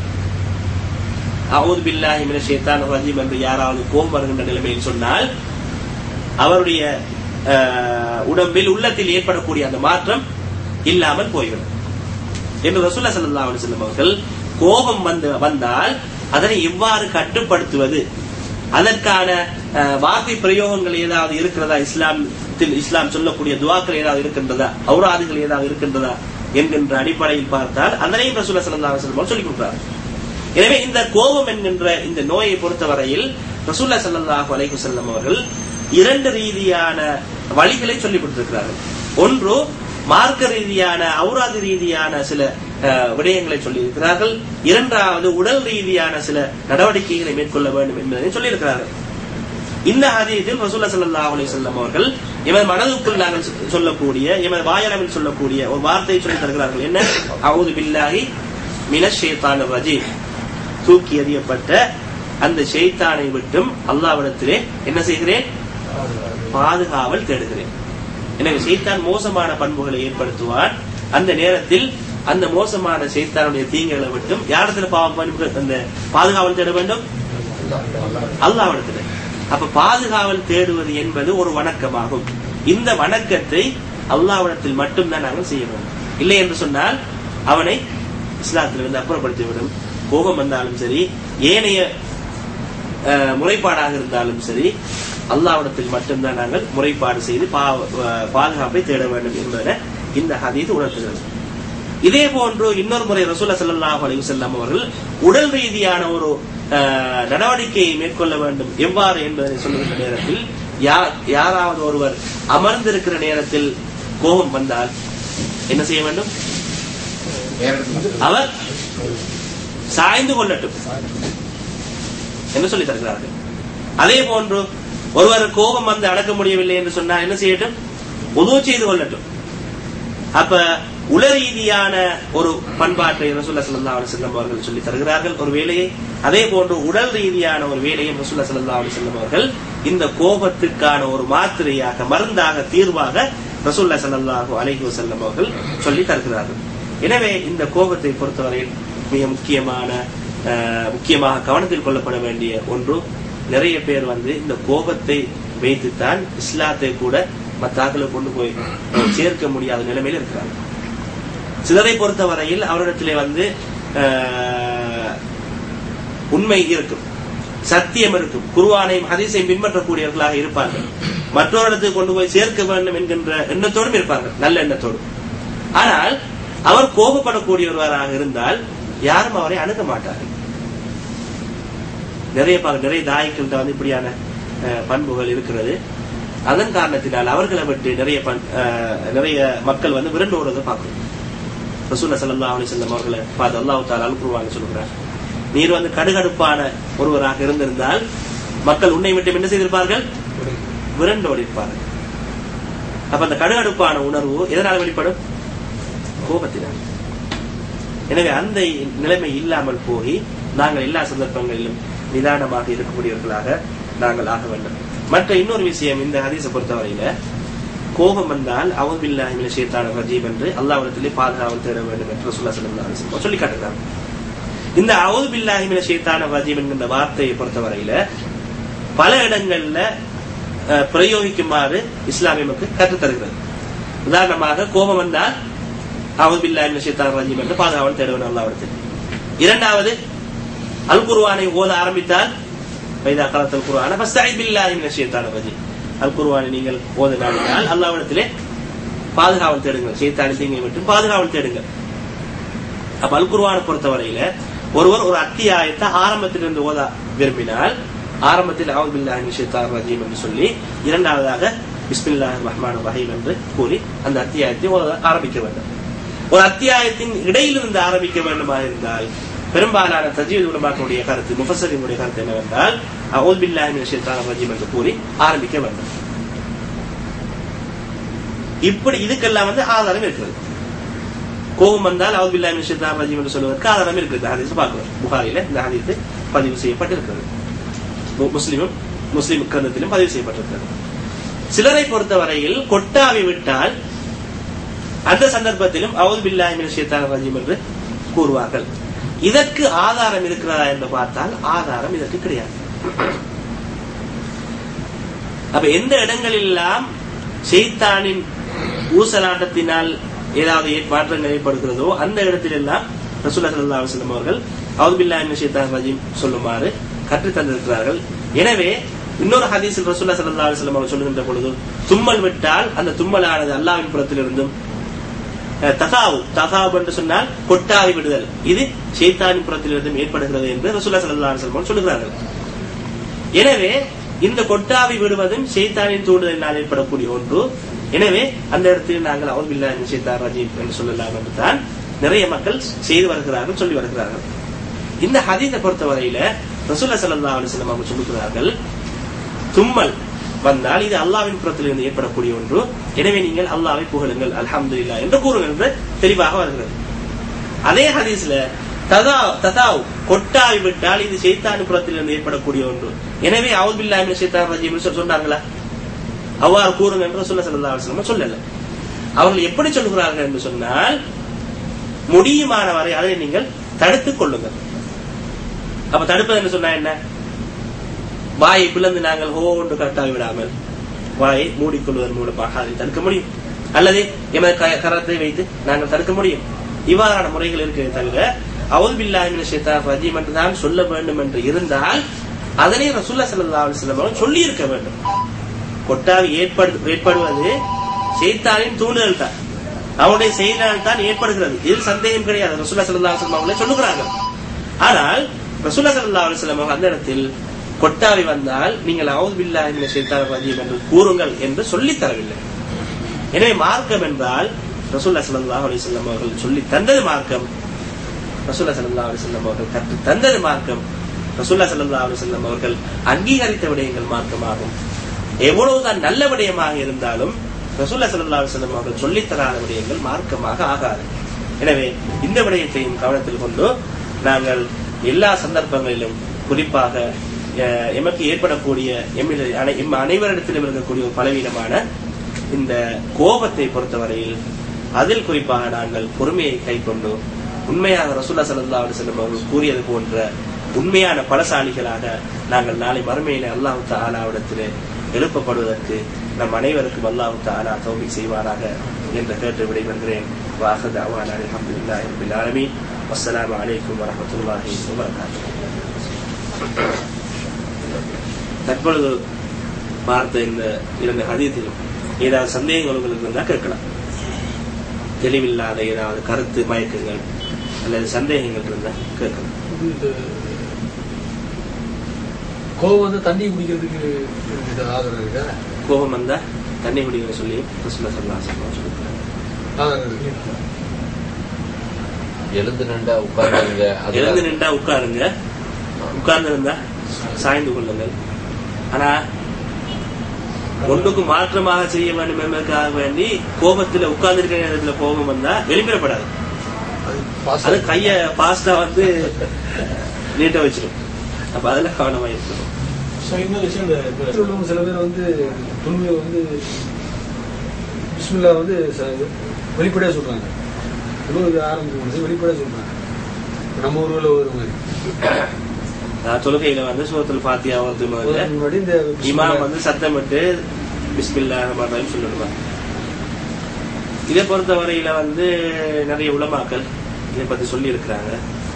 அவுது பில்லாஹி மின ஷைத்தான் ரஜீம் என்று யாராவது கோபம் வருகின்ற நிலைமையில் சொன்னால் அவருடைய அஹ், உடம்பில் உள்ளத்தில் ஏற்படக்கூடிய அந்த மாற்றம் இல்லாமல் போய்விடும் என்று ரசூல்லா ஸல்லல்லாஹு அலைஹி வஸல்லம் அவர்கள் கோபம் வந்து வந்தால் அதனை எவ்வாறு கட்டுப்படுத்துவது அதற்கான அஹ், வார்த்தை பிரயோகங்கள் ஏதாவது இருக்கிறதா இஸ்லாமத்தில் இஸ்லாம் சொல்லக்கூடிய துவாக்கள் ஏதாவது இருக்கின்றதா ஔராதுகள் ஏதாவது இருக்கின்றதா என்கின்ற அடிப்படையில் பார்த்தால் அதனையும் ரசூல்லா ஸல்லல்லாஹு அலைஹி வஸல்லம் அவர்கள் சொல்லிக் கொடுக்கிறார் எனவே இந்த கோபம் என்கின்ற இந்த நோயை பொறுத்தவரையில் ரசூல்லா ஸல்லல்லாஹு அலைஹி வஸல்லம் அவர்கள் இரண்டு ரீதியான வழிகளை சொல்லிக் கொடுத்திருக்கிறார்கள் ஒன்று மார்க்க ரீதியான ஔராது ரீதியான சில அஹ், விடயங்களை சொல்லியிருக்கிறார்கள் இரண்டாவது உடல் ரீதியான சில நடவடிக்கைகளை மேற்கொள்ள வேண்டும் என்பதை சொல்லியிருக்கிறார்கள் இந்த ஹதீஸில் ரசூல்லா ஸல்லல்லாஹு அலைஹி வஸல்லம் அவர்கள் எமது மனதுக்குள் நாங்கள் சொ- சொல்லக்கூடிய எமது வாயளவில் சொல்லக்கூடிய ஒரு வார்த்தையை சொல்லி தருகிறார்கள் என்ன அவுது பில்லாஹி மினஷ் ஷைத்தானிர் ரஜீம் தூக்கி எறியப்பட்ட அந்த ஷைத்தானை விட்டும் அல்லாவிடத்திலே என்ன செய்கிறேன் பாதுகாவல் தேடுகிறேன் எனவே ஷைத்தான் மோசமான பண்புகளை ஏற்படுத்துவான் அந்த நேரத்தில் அந்த மோசமான ஷைத்தானுடைய தீங்குகளை விட்டும் யாரிடத்துல பாவம் பண்பு அந்த பாதுகாவல் தேட வேண்டும் அல்லாவிடத்துல அப்ப பாதுகாவல் தேடுவது என்பது ஒரு வணக்கமாகும் இந்த வணக்கத்தை அல்லாவிடத்தில் மட்டும்தான் நாங்கள் செய்ய வேண்டும் இல்லை என்று சொன்னால் அவனை இஸ்லாத்திலிருந்து அப்புறப்படுத்திவிடும் கோபம் வந்தாலும் சரி ஏனைய அஹ், முறைப்பாடாக இருந்தாலும் சரி அல்லாவிடத்தில் மட்டும்தான் நாங்கள் முறைப்பாடு செய்து பா- அஹ், பாதுகாப்பை தேட வேண்டும் என்பதை இந்த ஹதீஸ் உணர்த்துகிறது இதே போன்று இன்னொரு முறை ரசூல்லா ஸல்லல்லாஹு அலைஹி வஸல்லம் அவர்கள் உடல் ரீதியான ஒரு அஹ், நடவடிக்கையை மேற்கொள்ள வேண்டும் எவ்வாறு என்பதை சொல்லுகின்ற நேரத்தில் யா- யாராவது ஒருவர் அமர்ந்திருக்கிற நேரத்தில் கோபம் வந்தால் என்ன செய்ய வேண்டும் அவர் சாய்ந்து கொள்ளட்டும் என்று சொல்லி தருகிறார்கள் அதே போன்று ஒருவர் கோபம் வந்து அடக்க முடியவில்லை என்று சொன்னால் என்ன செய்யட்டும் உதவு செய்து கொள்ளட்டும் அப்ப உல ரீதியான ஒரு பண்பாட்டை ரசூல்லா ஸல்லல்லாஹு அலைஹி வஸல்லம் அவர்கள் சொல்லி தருகிறார்கள் ஒரு வேலையை அதே போன்று உடல் ரீதியான ஒரு வேலையை ரசூல்லா ஸல்லல்லாஹு அலைஹி வஸல்லம் அவர்கள் இந்த கோபத்துக்கான ஒரு மாத்திரையாக மருந்தாக தீர்வாக ரசூல்லா ஸல்லல்லாஹு அலைஹி வஸல்லம் அவர்கள் சொல்லி தருகிறார்கள் எனவே இந்த கோபத்தை பொறுத்தவரையில் மிக முக்கியமான அஹ், முக்கியமாக கவனத்தில் கொள்ளப்பட வேண்டிய ஒன்று நிறைய பேர் வந்து இந்த கோபத்தை வைத்துத்தான் இஸ்லாத்தை கூட மத்தாக்களை கொண்டு போய் சேர்க்க முடியாத நிலைமையில் இருக்கிறாங்க சிலரை பொறுத்தவரையில் அவரிடத்திலே வந்து அஹ், உண்மை இருக்கும் சத்தியம் இருக்கும் குருவானையும் ஹதீஸையும் பின்பற்றக்கூடியவர்களாக இருப்பார்கள் மற்றவரிடத்துக்கு கொண்டு போய் சேர்க்க வேண்டும் என்கின்ற எண்ணத்தோடும் இருப்பார்கள் நல்ல எண்ணத்தோடும் ஆனால் அவர் கோபப்படக்கூடியவராக இருந்தால் யாரும் அவரை அணுக மாட்டார்கள் நிறைய பா- நிறைய தாய்க்கள்கிட்ட வந்து இப்படியான அஹ், பண்புகள் இருக்கிறது அதன் காரணத்தினால் அவர்களை விட்டு நிறைய பண்- அஹ், நிறைய மக்கள் வந்து விரண்டு ஓடுவதை பார்க்கணும் ரசூல்லா ஸல்லல்லாஹு அலைஹி வஸல்லம் அவர்களை பார்த்து அல்லாஹ் தஆலா அல்குர்ஆனில் சொல்கிறார் நீர் வந்து கடுகடுப்பான ஒருவராக இருந்திருந்தால் மக்கள் உன்னை விட்டு என்ன செய்திருப்பார்கள் விரண்டு ஓடிருப்பார்கள் அப்ப அந்த கடுகடுப்பான உணர்வு எதனால் வெளிப்படும் கோபத்தினால் எனவே அந்த நிலைமை இல்லாமல் போய் நாங்கள் எல்லா சந்தர்ப்பங்களிலும் நிதானமாக இருக்கக்கூடியவர்களாக நாங்கள் ஆக வேண்டும் மற்ற இன்னொரு விஷயம் இந்த ஹதீஸை பொறுத்தவரையில கோபம் வந்தால் அவன் பில்லாஹி மின ஷைத்தான ரஜீம் என்று அல்லாஹ்விடத்திலே பாதுகாவல் தேட வேண்டும் என்று ரசூலுல்லாஹி ஸல்லல்லாஹு அலைஹி வஸல்லம் சொல்லி காட்டுகிறாங்க இந்த அவுது பில்லாஹி மின ஷைத்தான ரஜீம் என்கிற வார்த்தையை பொறுத்தவரையில பல இடங்கள்ல அஹ், பிரயோகிக்குமாறு இஸ்லாமிய நமக்கு கற்றுத் தருகிறது உதாரணமாக கோபம் வந்தால் அவுது பில்லாஹி மின ஷைத்தான ரஜீம் என்று பாதுகாவல் தேட வேண்டும் அல்லாஹ்விடத்தில் இரண்டாவது அல் குர்ஆனை ஓத ஆரம்பித்தால் வைதா கலத்தல் குர்ஆன ஃபஸ்தஈத் பில்லாஹி மினஷ் ஷைத்தானிர் ரஜீம் அல் குர்ஆனை நீங்கள் ஓத நாடினால் அல்லாஹ்விடத்திலே பாதுகாவல் தேடுங்கள் ஷைத்தானின் தீங்கை விட்டு பாதுகாவல் தேடுங்கள் அப்ப அல் குர்ஆனை பொறுத்தவரையில ஒருவர் ஒரு அத்தியாயத்தை ஆரம்பத்திலிருந்து ஓத விரும்பினால் ஆரம்பத்தில் அவுது பில்லாஹி மினஷ் ஷைத்தானிர் ரஜீம் என்று சொல்லி இரண்டாவதாக பிஸ்மில்லாஹிர் ரஹ்மானிர் ரஹீம் என்று கூறி அந்த அத்தியாயத்தை ஓத ஆரம்பிக்க வேண்டும் ஒரு அத்தியாயத்தின் இடையிலிருந்து ஆரம்பிக்க வேண்டுமா இருந்தால் பெரும்பாலான தஜீவ் உலமாக்களுடைய கருத்து முஃபஸரினுடைய கருத்து என்னவென்றால் அவுல் பில்லாஹி மினஷ் ஷைத்தானிர் ரஜீம் என்று கூறி ஆரம்பிக்க வேண்டும் இப்படி இதுக்கெல்லாம் வந்து ஆதாரம் இருக்கிறது கோபம் வந்தால் அவுல் பில்லாஹி மினஷ் ஷைத்தானிர் ரஜீம் என்று சொல்வதற்கு ஆதாரம் இருக்குது ஹதீஸ் பார்க்கிறோம் புகாரில இந்த ஹதீஸ் பதிவு செய்யப்பட்டிருக்கிறது மு- முஸ்லிமும் முஸ்லிம் கிரந்தத்திலும் பதிவு செய்யப்பட்டிருக்கிறது சிலரை பொறுத்தவரையில் கொட்டாவி விட்டால் அந்த சந்தர்ப்பத்திலும் அவுது பில்லாஹி மினஷ் ஷைத்தானிர் ரஜீம் என்று கூறுவார்கள் இதற்கு ஆதாரம் இருக்கிறதா என்று பார்த்தால் ஆதாரம் இதற்கு கிடையாது அப்ப எந்த இடங்களெல்லாம் ஷைத்தானின் ஊசலாட்டத்தினால் ஏதாவது ஏற்- மாற்றங்கள் ஏற்படுகிறதோ அந்த இடத்திலெல்லாம் ரசூலுல்லாஹி ஸல்லல்லாஹு அலைஹி வஸல்லம் அவர்கள் அவுது பில்லாஹி மினஷ் ஷைத்தானிர் ரஜீம் சொல்லுமாறு கற்றுத் தந்திருக்கிறார்கள் எனவே இன்னொரு ஹதீஸில் ரசூலுல்லாஹி ஸல்லல்லாஹு அலைஹி வஸல்லம் அவர்கள் சொல்லுகின்ற பொழுது தும்மல் விட்டால் அந்த தும்மலானது அல்லாஹ்வின் புறத்திலிருந்தும் அஹ், தகாவு தகாவு என்று சொன்னால் கொட்டாவி விடுதல் இது ஷைத்தானின் புறத்திலிருந்தும் ஏற்படுகிறது என்று ரசூலுல்லாஹி ஸல்லல்லாஹு அலைஹி வஸல்லம் சொல்லுகிறார்கள் எனவே இந்த கொட்டாவி விடுவதும் ஷைத்தானின் தூண்டுதலினால் ஏற்படக்கூடிய ஒன்று எனவே அந்த இடத்தில் நாங்கள் அவுது பில்லாஹி மினஷ் ஷைத்தானிர் ரஜீம் என்று சொல்லலாம் என்று தான் நிறைய மக்கள் செய்து வருகிறார்கள் சொல்லி வருகிறார்கள் இந்த ஹதீஸை பொறுத்தவரையில ரசூலுல்லாஹி ஸல்லல்லாஹு அலைஹி வஸல்லம் அவங்க சொல்லுகிறார்கள் தும்மல் வந்தால் இது அல்லாவின் புறத்திலிருந்து ஏற்படக்கூடிய ஒன்று எனவே நீங்கள் அல்லாவை புகழுங்கள் அல்ஹம்துலில்லாஹ் என்று கூறுங்கள் என்று தெளிவாக வருகிறது அதே ஹதீஸ்ல ததா ததாவ் கொட்டாவி விட்டால் இது ஷைத்தான் புறத்திலிருந்து ஏற்படக்கூடிய ஒன்று எனவே அவுது பில்லாஹி மினஷ் ஷைத்தானிர் ரஜீம் என்று சொல்லி சொன்னாங்களா அவ்வாறு கூறுங்க என்று ரசூலுல்லாஹி ஸல்லல்லாஹு அலைஹி வஸல்லம் சொல்லல அவர்கள் எப்படி சொல்லுகிறார்கள் என்று சொன்னால் முடியுமான வரை அதை நீங்கள் தடுத்துக் கொள்ளுங்கள் அப்ப தடுப்பது என்று சொன்னா என்ன வாயை பிளந்து நாங்கள் ஹோ என்று கரெக்டாக விடாமல் வாயை மூடிக்கொள்வதன் மூலமாக அதை தடுக்க முடியும் அல்லது எமது க- கரத்தை வைத்து நாங்கள் தடுக்க முடியும் இவ்வாறான முறைகள் இருக்கிறது தவிர அவுல் பில்லாஹி மினஷ் ஷைத்தானிர் ரஜீம் என்று தான் சொல்ல வேண்டும் என்று இருந்தால் அதனை ரசூல்லா ஸல்லல்லாஹு அலைஹி வஸல்லம் அவர்கள் சொல்லி இருக்க வேண்டும் கொட்டாவி ஏற்படு ஏற்படுவது ஷைத்தானின் தூண்டுதல் தான் அவனுடைய செயலால் தான் ஏற்படுகிறது இதில் சந்தேகம் கிடையாது ரசூல்லா ஸல்லல்லாஹு அலைஹி வஸல்லம் அவர்களே சொல்லுகிறார்கள் ஆனால் ரசூல்லா ஸல்லல்லாஹு அலைஹி வஸல்லம் அவர்கள் அந்த இடத்தில் கொட்டாவி வந்தால் நீங்கள் அவுது பில்லாஹி மினஷ் ஷைத்தானிர் ரஜீம் என்று கூறுங்கள் என்று சொல்லித் தரவில்லை எனவே மார்க்கம் என்றால் ரசூல்லா ஸல்லல்லாஹு அலைஹி வஸல்லம் அவர்கள் சொல்லி தந்தது மார்க்கம் ரசூல்லா ஸல்லல்லாஹு அலைஹி வஸல்லம் அவர்கள் கற்று தந்தது மார்க்கம் ரசூல்லா ஸல்லல்லாஹு அலைஹி வஸல்லம் அவர்கள் அங்கீகரித்த விடயங்கள் மார்க்கமாகும் எவ்வளவுதான் நல்ல விடயமாக இருந்தாலும் ரசூல்லா ஸல்லல்லாஹு அலைஹி வஸல்லம் அவர்கள் சொல்லித் தராத விடயங்கள் மார்க்கமாக ஆகாது எனவே இந்த விடயத்தையும் கவனத்தில் கொண்டு நாங்கள் எல்லா சந்தர்ப்பங்களிலும் குறிப்பாக அஹ், எமக்கு ஏற்படக்கூடிய எம்மில் அனை- எம் அனைவரிடத்திலும் இருக்கக்கூடிய ஒரு பலவீனமான இந்த கோபத்தை பொறுத்தவரையில் அதில் குறிப்பாக நாங்கள் பொறுமையை கைக்கொண்டு உண்மையாக ரசூல்லா ஸல்லல்லாஹு அலைஹி வஸல்லம் அவர்கள் கூறியது போன்ற உண்மையான பலசாலிகளாக நாங்கள் நாளை மறுமையிலே அல்லாஹ் தாலாவிடத்திலே எழுப்பப்படுவதற்கு நம் அனைவருக்கும் அல்லாஹ் தாலா தௌபிக் செய்வாராக என்று கேட்டு விடைபெறுகிறேன் வாஹத அவான் அல்ஹம்துலில்லாஹி ரப்பில் ஆலமீன் வஸ்ஸலாமு அலைக்கும் வரஹ்மத்துல்லாஹி வபரகாத்துஹு தற்பொழுது பார்த்த இந்த இரண்டு ஹதீத்திலும் ஏதாவது சந்தேகங்கள் உங்களுக்கு இருந்தால் கேட்கலாம் தெளிவில்லாத ஏதாவது கருத்து மயக்கங்கள் அல்லது சந்தேகங்கள் இருந்தால் கேட்கலாம் இது இந்த கோவம் வந்து தண்ணி குடிக்கிறதுக்கு இது ஆதரவு இருக்கா கோபம் வந்தா தண்ணி குடிக்கிற சொல்லி ரசூலுல்லாஹி ஸல்லல்லாஹு அலைஹி வஸல்லம் சொல்லியிருக்காங்க. ஆதரவு இருக்கு எழுந்து நின்றா உட்கார்ந்துருங்க எழுந்து நின்றா உட்காருங்க உட்கார்ந்து இருந்தா சாய்ந்து கொள்ளுங்கள் ஆனா ஒன்றுக்கு மாற்றமாக செய்ய வேண்டும் என்பதற்காக வேண்டி கோபத்துல உட்கார்ந்து இருக்கிற நேரத்துல கோபம் வந்தா வெளிப்படப்படாது அது பாஸ் அது கைய பாஸ்டா வந்து நீட்ட வச்சிடும் அப்ப அதுல கவனமா இருக்கணும் ஸோ இன்னொரு விஷயம் இந்த வீட்டில் உள்ளவங்க சில பேர் வந்து துணியை வந்து பிஸ்மில்லா வந்து ச- வெளிப்படையா சொல்றாங்க தொழுவது ஆரம்பிக்கும் வெளிப்படையா சொல்றாங்க நம்ம ஊர்ல ஒரு மாதிரி நான் தொழுகையில வந்து சூரத்துல் ஃபாத்தியா வந்து முதல்ல அதுக்கு முன்னாடி இந்த இமாம் வந்து சத்தமிட்டு பிஸ்மில்லா ரஹ்மான் சொல்லிடுவாங்க இதை பொறுத்தவரையில வந்து நிறைய உலமாக்கள் இதை பத்தி சொல்லி இருக்கிறாங்க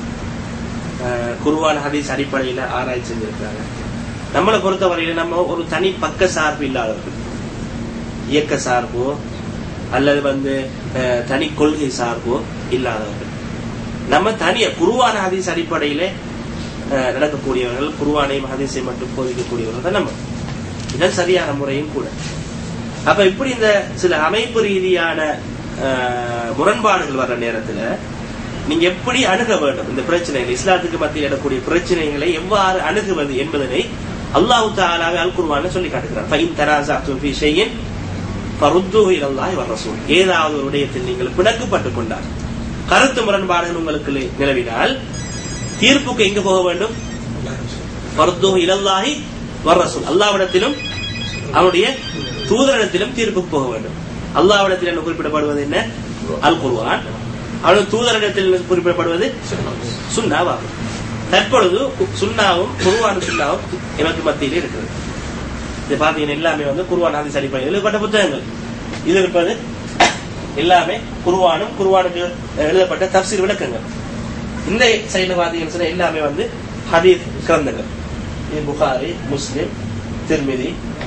குருவான் ஹதீஸ் அடிப்படையில ஆராய்ச்சி செஞ்சிருக்கிறாங்க நம்மளை பொறுத்தவரையில நம்ம ஒரு தனி பக்க சார்பு இல்லாதவர்கள் இயக்க சார்போ அல்லது வந்து அஹ், தனி கொள்கை சார்போ இல்லாதவர்கள் நம்ம தனிய குருவான ஹதீஸ் அடிப்படையிலே அஹ், நடக்கக்கூடியவர்கள் குருவானையும் ஹதீஸை மட்டும் போதிக்கக்கூடியவர்கள் தான் நம்ம இதன் சரியான முறையும் கூட அப்ப இப்படி இந்த சில அமைப்பு ரீதியான அஹ், முரண்பாடுகள் வர்ற நேரத்துல நீங்க எப்படி அணுக வேண்டும் இந்த பிரச்சனைகள் இஸ்லாத்துக்கு மத்தியில் எழக்கூடிய பிரச்சனைகளை எவ்வாறு அணுகுவது என்பதனை அல்லாஹு தாலாவே அல் குர்ஆன்ல சொல்லி காட்டுகிறார் ஃபைன் தராசாத்தும் ஃபீ ஷைஇன் ஃபருத்துஹு இலல்லாஹி வர் ரசூல் ஏதாவது ஒரு விடயத்தில் நீங்கள் பிணக்குப்பட்டுக் கொண்டால் கருத்து முரண்பாடுகள் உங்களுக்கு நிலவினால் தீர்ப்புக்கு எங்க போக வேண்டும் ஃபருத்துஹு இலல்லாஹி வர் ரசூல் அல்லாஹ்விடத்திலும் அவருடைய தூதரிடத்திலும் தீர்ப்புக்கு போக வேண்டும் அல்லாஹ்விடத்தில் என்ன குறிப்பிடப்படுவது என்ன அல் குர்ஆன் அவருடைய தூதரிடத்தில் குறிப்பிடப்படுவது சுன்னாவாகும் தற்பொழுது சுன்னாவும் குருவான சுன்னாவும் எனக்கு மத்தியிலே இருக்கிறது இது பாத்தீங்கன்னா எல்லாமே வந்து குருவான் ஹதீஸ் அடிப்படையில் எழுதப்பட்ட புத்தகங்கள் இது இருப்பது எல்லாமே குருவானும் குருவானுக்கு எழுதப்பட்ட தப்சீர் விளக்கங்கள் இந்த சைடுல பாத்தீங்கன்னு சொன்னா எல்லாமே வந்து ஹதீஸ் கிரந்தங்கள் இது புகாரி முஸ்லிம் திருமிதி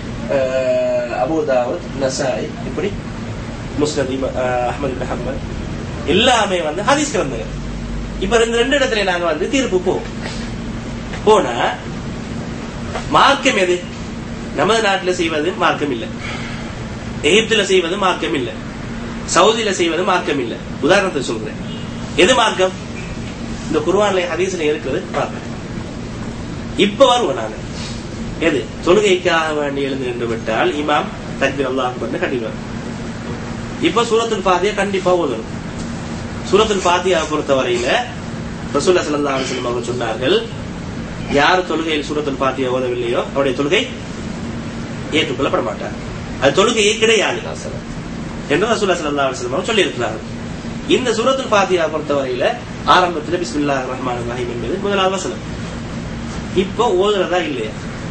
அபுதாவத் நசாய் இப்படி முஸ்லிம் அஹமது பின் ஹம்பல் எல்லாமே வந்து ஹதீஸ் கிரந்தங்கள் இப்ப இந்த ரெண்டு இடத்துல நாங்க வந்து தீர்ப்பு போவோம் போனா மார்க்கம் எது நமது நாட்டுல செய்வது மார்க்கம் இல்ல எகிப்துல செய்வது மார்க்கம் இல்ல சவுதியில செய்வது மார்க்கம் இல்ல உதாரணத்துக்கு சொல்றேன் எது மார்க்கம் இந்த குர்ஆன்ல ஹதீஸ்ல இருக்கிறது மார்க்கம் இப்ப வருவோம் நாங்க எது தொழுகைக்காக வேண்டி எழுந்து நின்று விட்டால் இமாம் தக்பீர் அல்லாஹ் அக்பர்னு கட்டிடுவார் இப்ப சூரத்துல் ஃபாத்தியா கண்டிப்பா ஓதணும் சூரத்துல் ஃபாத்தியா பொறுத்தவரையில ரசூல்லா ஸல்லல்லாஹு அலைஹி வஸல்லம் அவர்கள் சொன்னார்கள் யார் தொழுகையில் சூரத்துல் ஃபாத்தியா ஓதவில்லையோ அவருடைய தொழுகை ஏற்றுக்கொள்ளப்பட மாட்டார் அது தொழுகையே கிடையாது என்று ரசூல்லா ஸல்லல்லாஹு அலைஹி வஸல்லம் சொல்லி இருக்கிறார்கள் இந்த சூரத்துல் ஃபாத்தியா பொறுத்தவரையில ஆரம்பத்தில் பிஸ்மில்லாஹிர் ரஹ்மானிர் ரஹீம் என்பது முதலாவது வசனம் இப்போ ஓதுறதா இல்லையா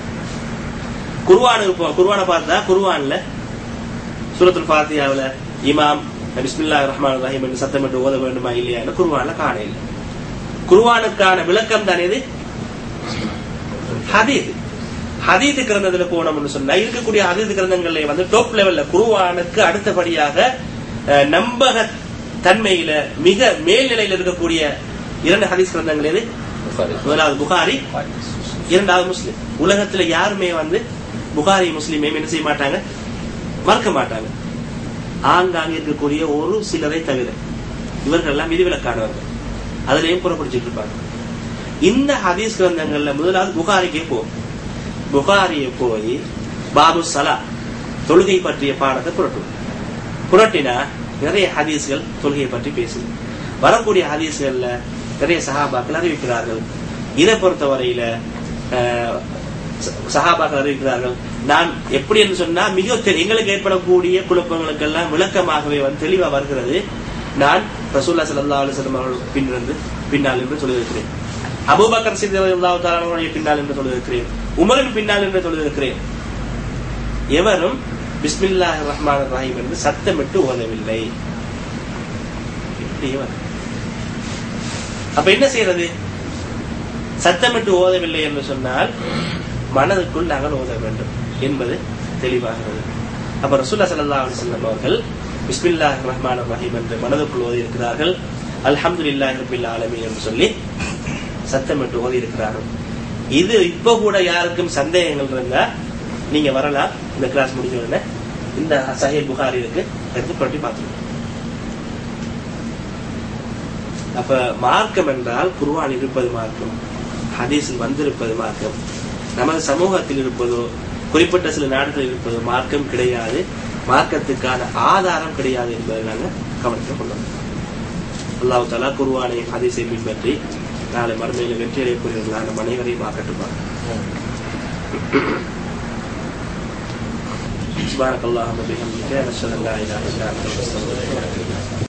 குர்ஆனுக்கு போ குர்ஆனை பார்த்தா குர்ஆன்ல சூரத்துல் ஃபாத்தியாவுல இமாம் பிஸ்மில்லாஹிர் ரஹ்மானிர் ரஹீம் என்று சத்தமிட்டு ஓத வேண்டுமா இல்லையா என்று குர்ஆன்ல காண இல்லை குர்ஆனுக்கான விளக்கம் தானே இது ஹதீத் ஹதீத் கிரந்தத்துல போனோம்னு சொன்னா இருக்கக்கூடிய ஹதீத் கிரந்தங்கள்ல வந்து டாப் லெவல்ல குருவானுக்கு அடுத்தபடியாக அஹ், நம்பக தன்மையில மிக மேல்நிலையில் இருக்கக்கூடிய இரண்டு ஹதீஸ் கிரந்தங்கள் எது முதலாவது புகாரி இரண்டாவது முஸ்லிம் உலகத்துல யாருமே வந்து புகாரி முஸ்லிமையும் என்ன செய்ய மாட்டாங்க மறக்க மாட்டாங்க ஆங்காங்க இருக்கக்கூடிய ஒரு சிலரை தவிர இவர்கள் எல்லாம் விதிவிலக்கானவர்கள் அதுலயும் புறப்படுத்திட்டு இருப்பாங்க இந்த ஹதீஸ் கிரந்தங்கள்ல முதலாவது புகாரிக்கே போ புகாரியை போய் பாபு சலா தொழுகை பற்றிய பாடத்தை புரட்டும் புரட்டினா நிறைய ஹதீஸ்கள் தொழுகையை பற்றி பேசுது வரக்கூடிய ஹதீஸ்கள்ல நிறைய சஹாபாக்கள் அறிவிக்கிறார்கள் இதை பொறுத்தவரையில அஹ், ச- சஹாபாக்கள் அறிவிக்கிறார்கள் நான் எப்படி என்று சொன்னா மிக தெ- எங்களுக்கு ஏற்படக்கூடிய குழப்பங்களுக்கெல்லாம் விளக்கமாகவே வந்து தெளிவா வருகிறது நான் ரசூல்லா ஸல்லல்லாஹு அலைஹி வஸல்லம் அவர்கள் பின்னிருந்து பின்னால் என்று சொல்லியிருக்கிறேன் அபூபக்கர் சித்தல்லாஹு தஆலாவுடைய பின்னால் என்று சொல்லியிருக்கிறேன் உமரின் பின்னால் என்று சொல்லியிருக்கிறேன் எவரும் பிஸ்மில்லாஹ் ரஹ்மான் ரஹீம் என்று சத்தமிட்டு ஓதவில்லை இப்படி எவர்? அப்ப என்ன செய்யறது சத்தமிட்டு ஓதவில்லை என்று சொன்னால் மனதுக்குள் நாங்கள் ஓத வேண்டும் என்பது தெளிவாகிறது அப்ப ரசூல்லா ஸல்லல்லாஹு அலைஹி வஸல்லம் அவர்கள் பிஸ்மில்லாஹ் ரஹ்மான் ரஹீம் என்று மனதுக்குள் ஓதி இருக்கிறார்கள் அல்ஹம்துலில்லாஹி ரப்பில் ஆலமீன் என்று சொல்லி சத்தமிட்டு ஓதி இருக்கிறார்கள் இது இப்ப கூட யாருக்கும் சந்தேகங்கள் இருந்தா நீங்க வரலாம் இந்த கிளாஸ் முடிஞ்ச உடனே இந்த சஹீஹ் புகாரி இருக்கு எடுத்து புரட்டி பார்த்துக்கணும் அப்ப மார்க்கம் என்றால் குர்ஆன் இருப்பது மார்க்கம் ஹதீஸில் வந்திருப்பது மார்க்கம் நமது சமூகத்தில் இருப்பதோ குறிப்பிட்ட சில நாடுகளில் இருப்பதோ மார்க்கம் கிடையாது மார்க்கத்துக்கான ஆதாரம் கிடையாது என்பதை நாங்கள் கவனத்தில் கொள்ளணும் அல்லாஹ் தலா குருவானை ஹதீஸை பின்பற்றி நாளை மறுமையில் வெற்றியடையக்கூடியவர்களான நம் அனைவரையும் ஆக்கட்டுப்பார் سبحانك اللهم وبحمدك نشهد ان لا اله الا انت نستغفرك ونتوب اليك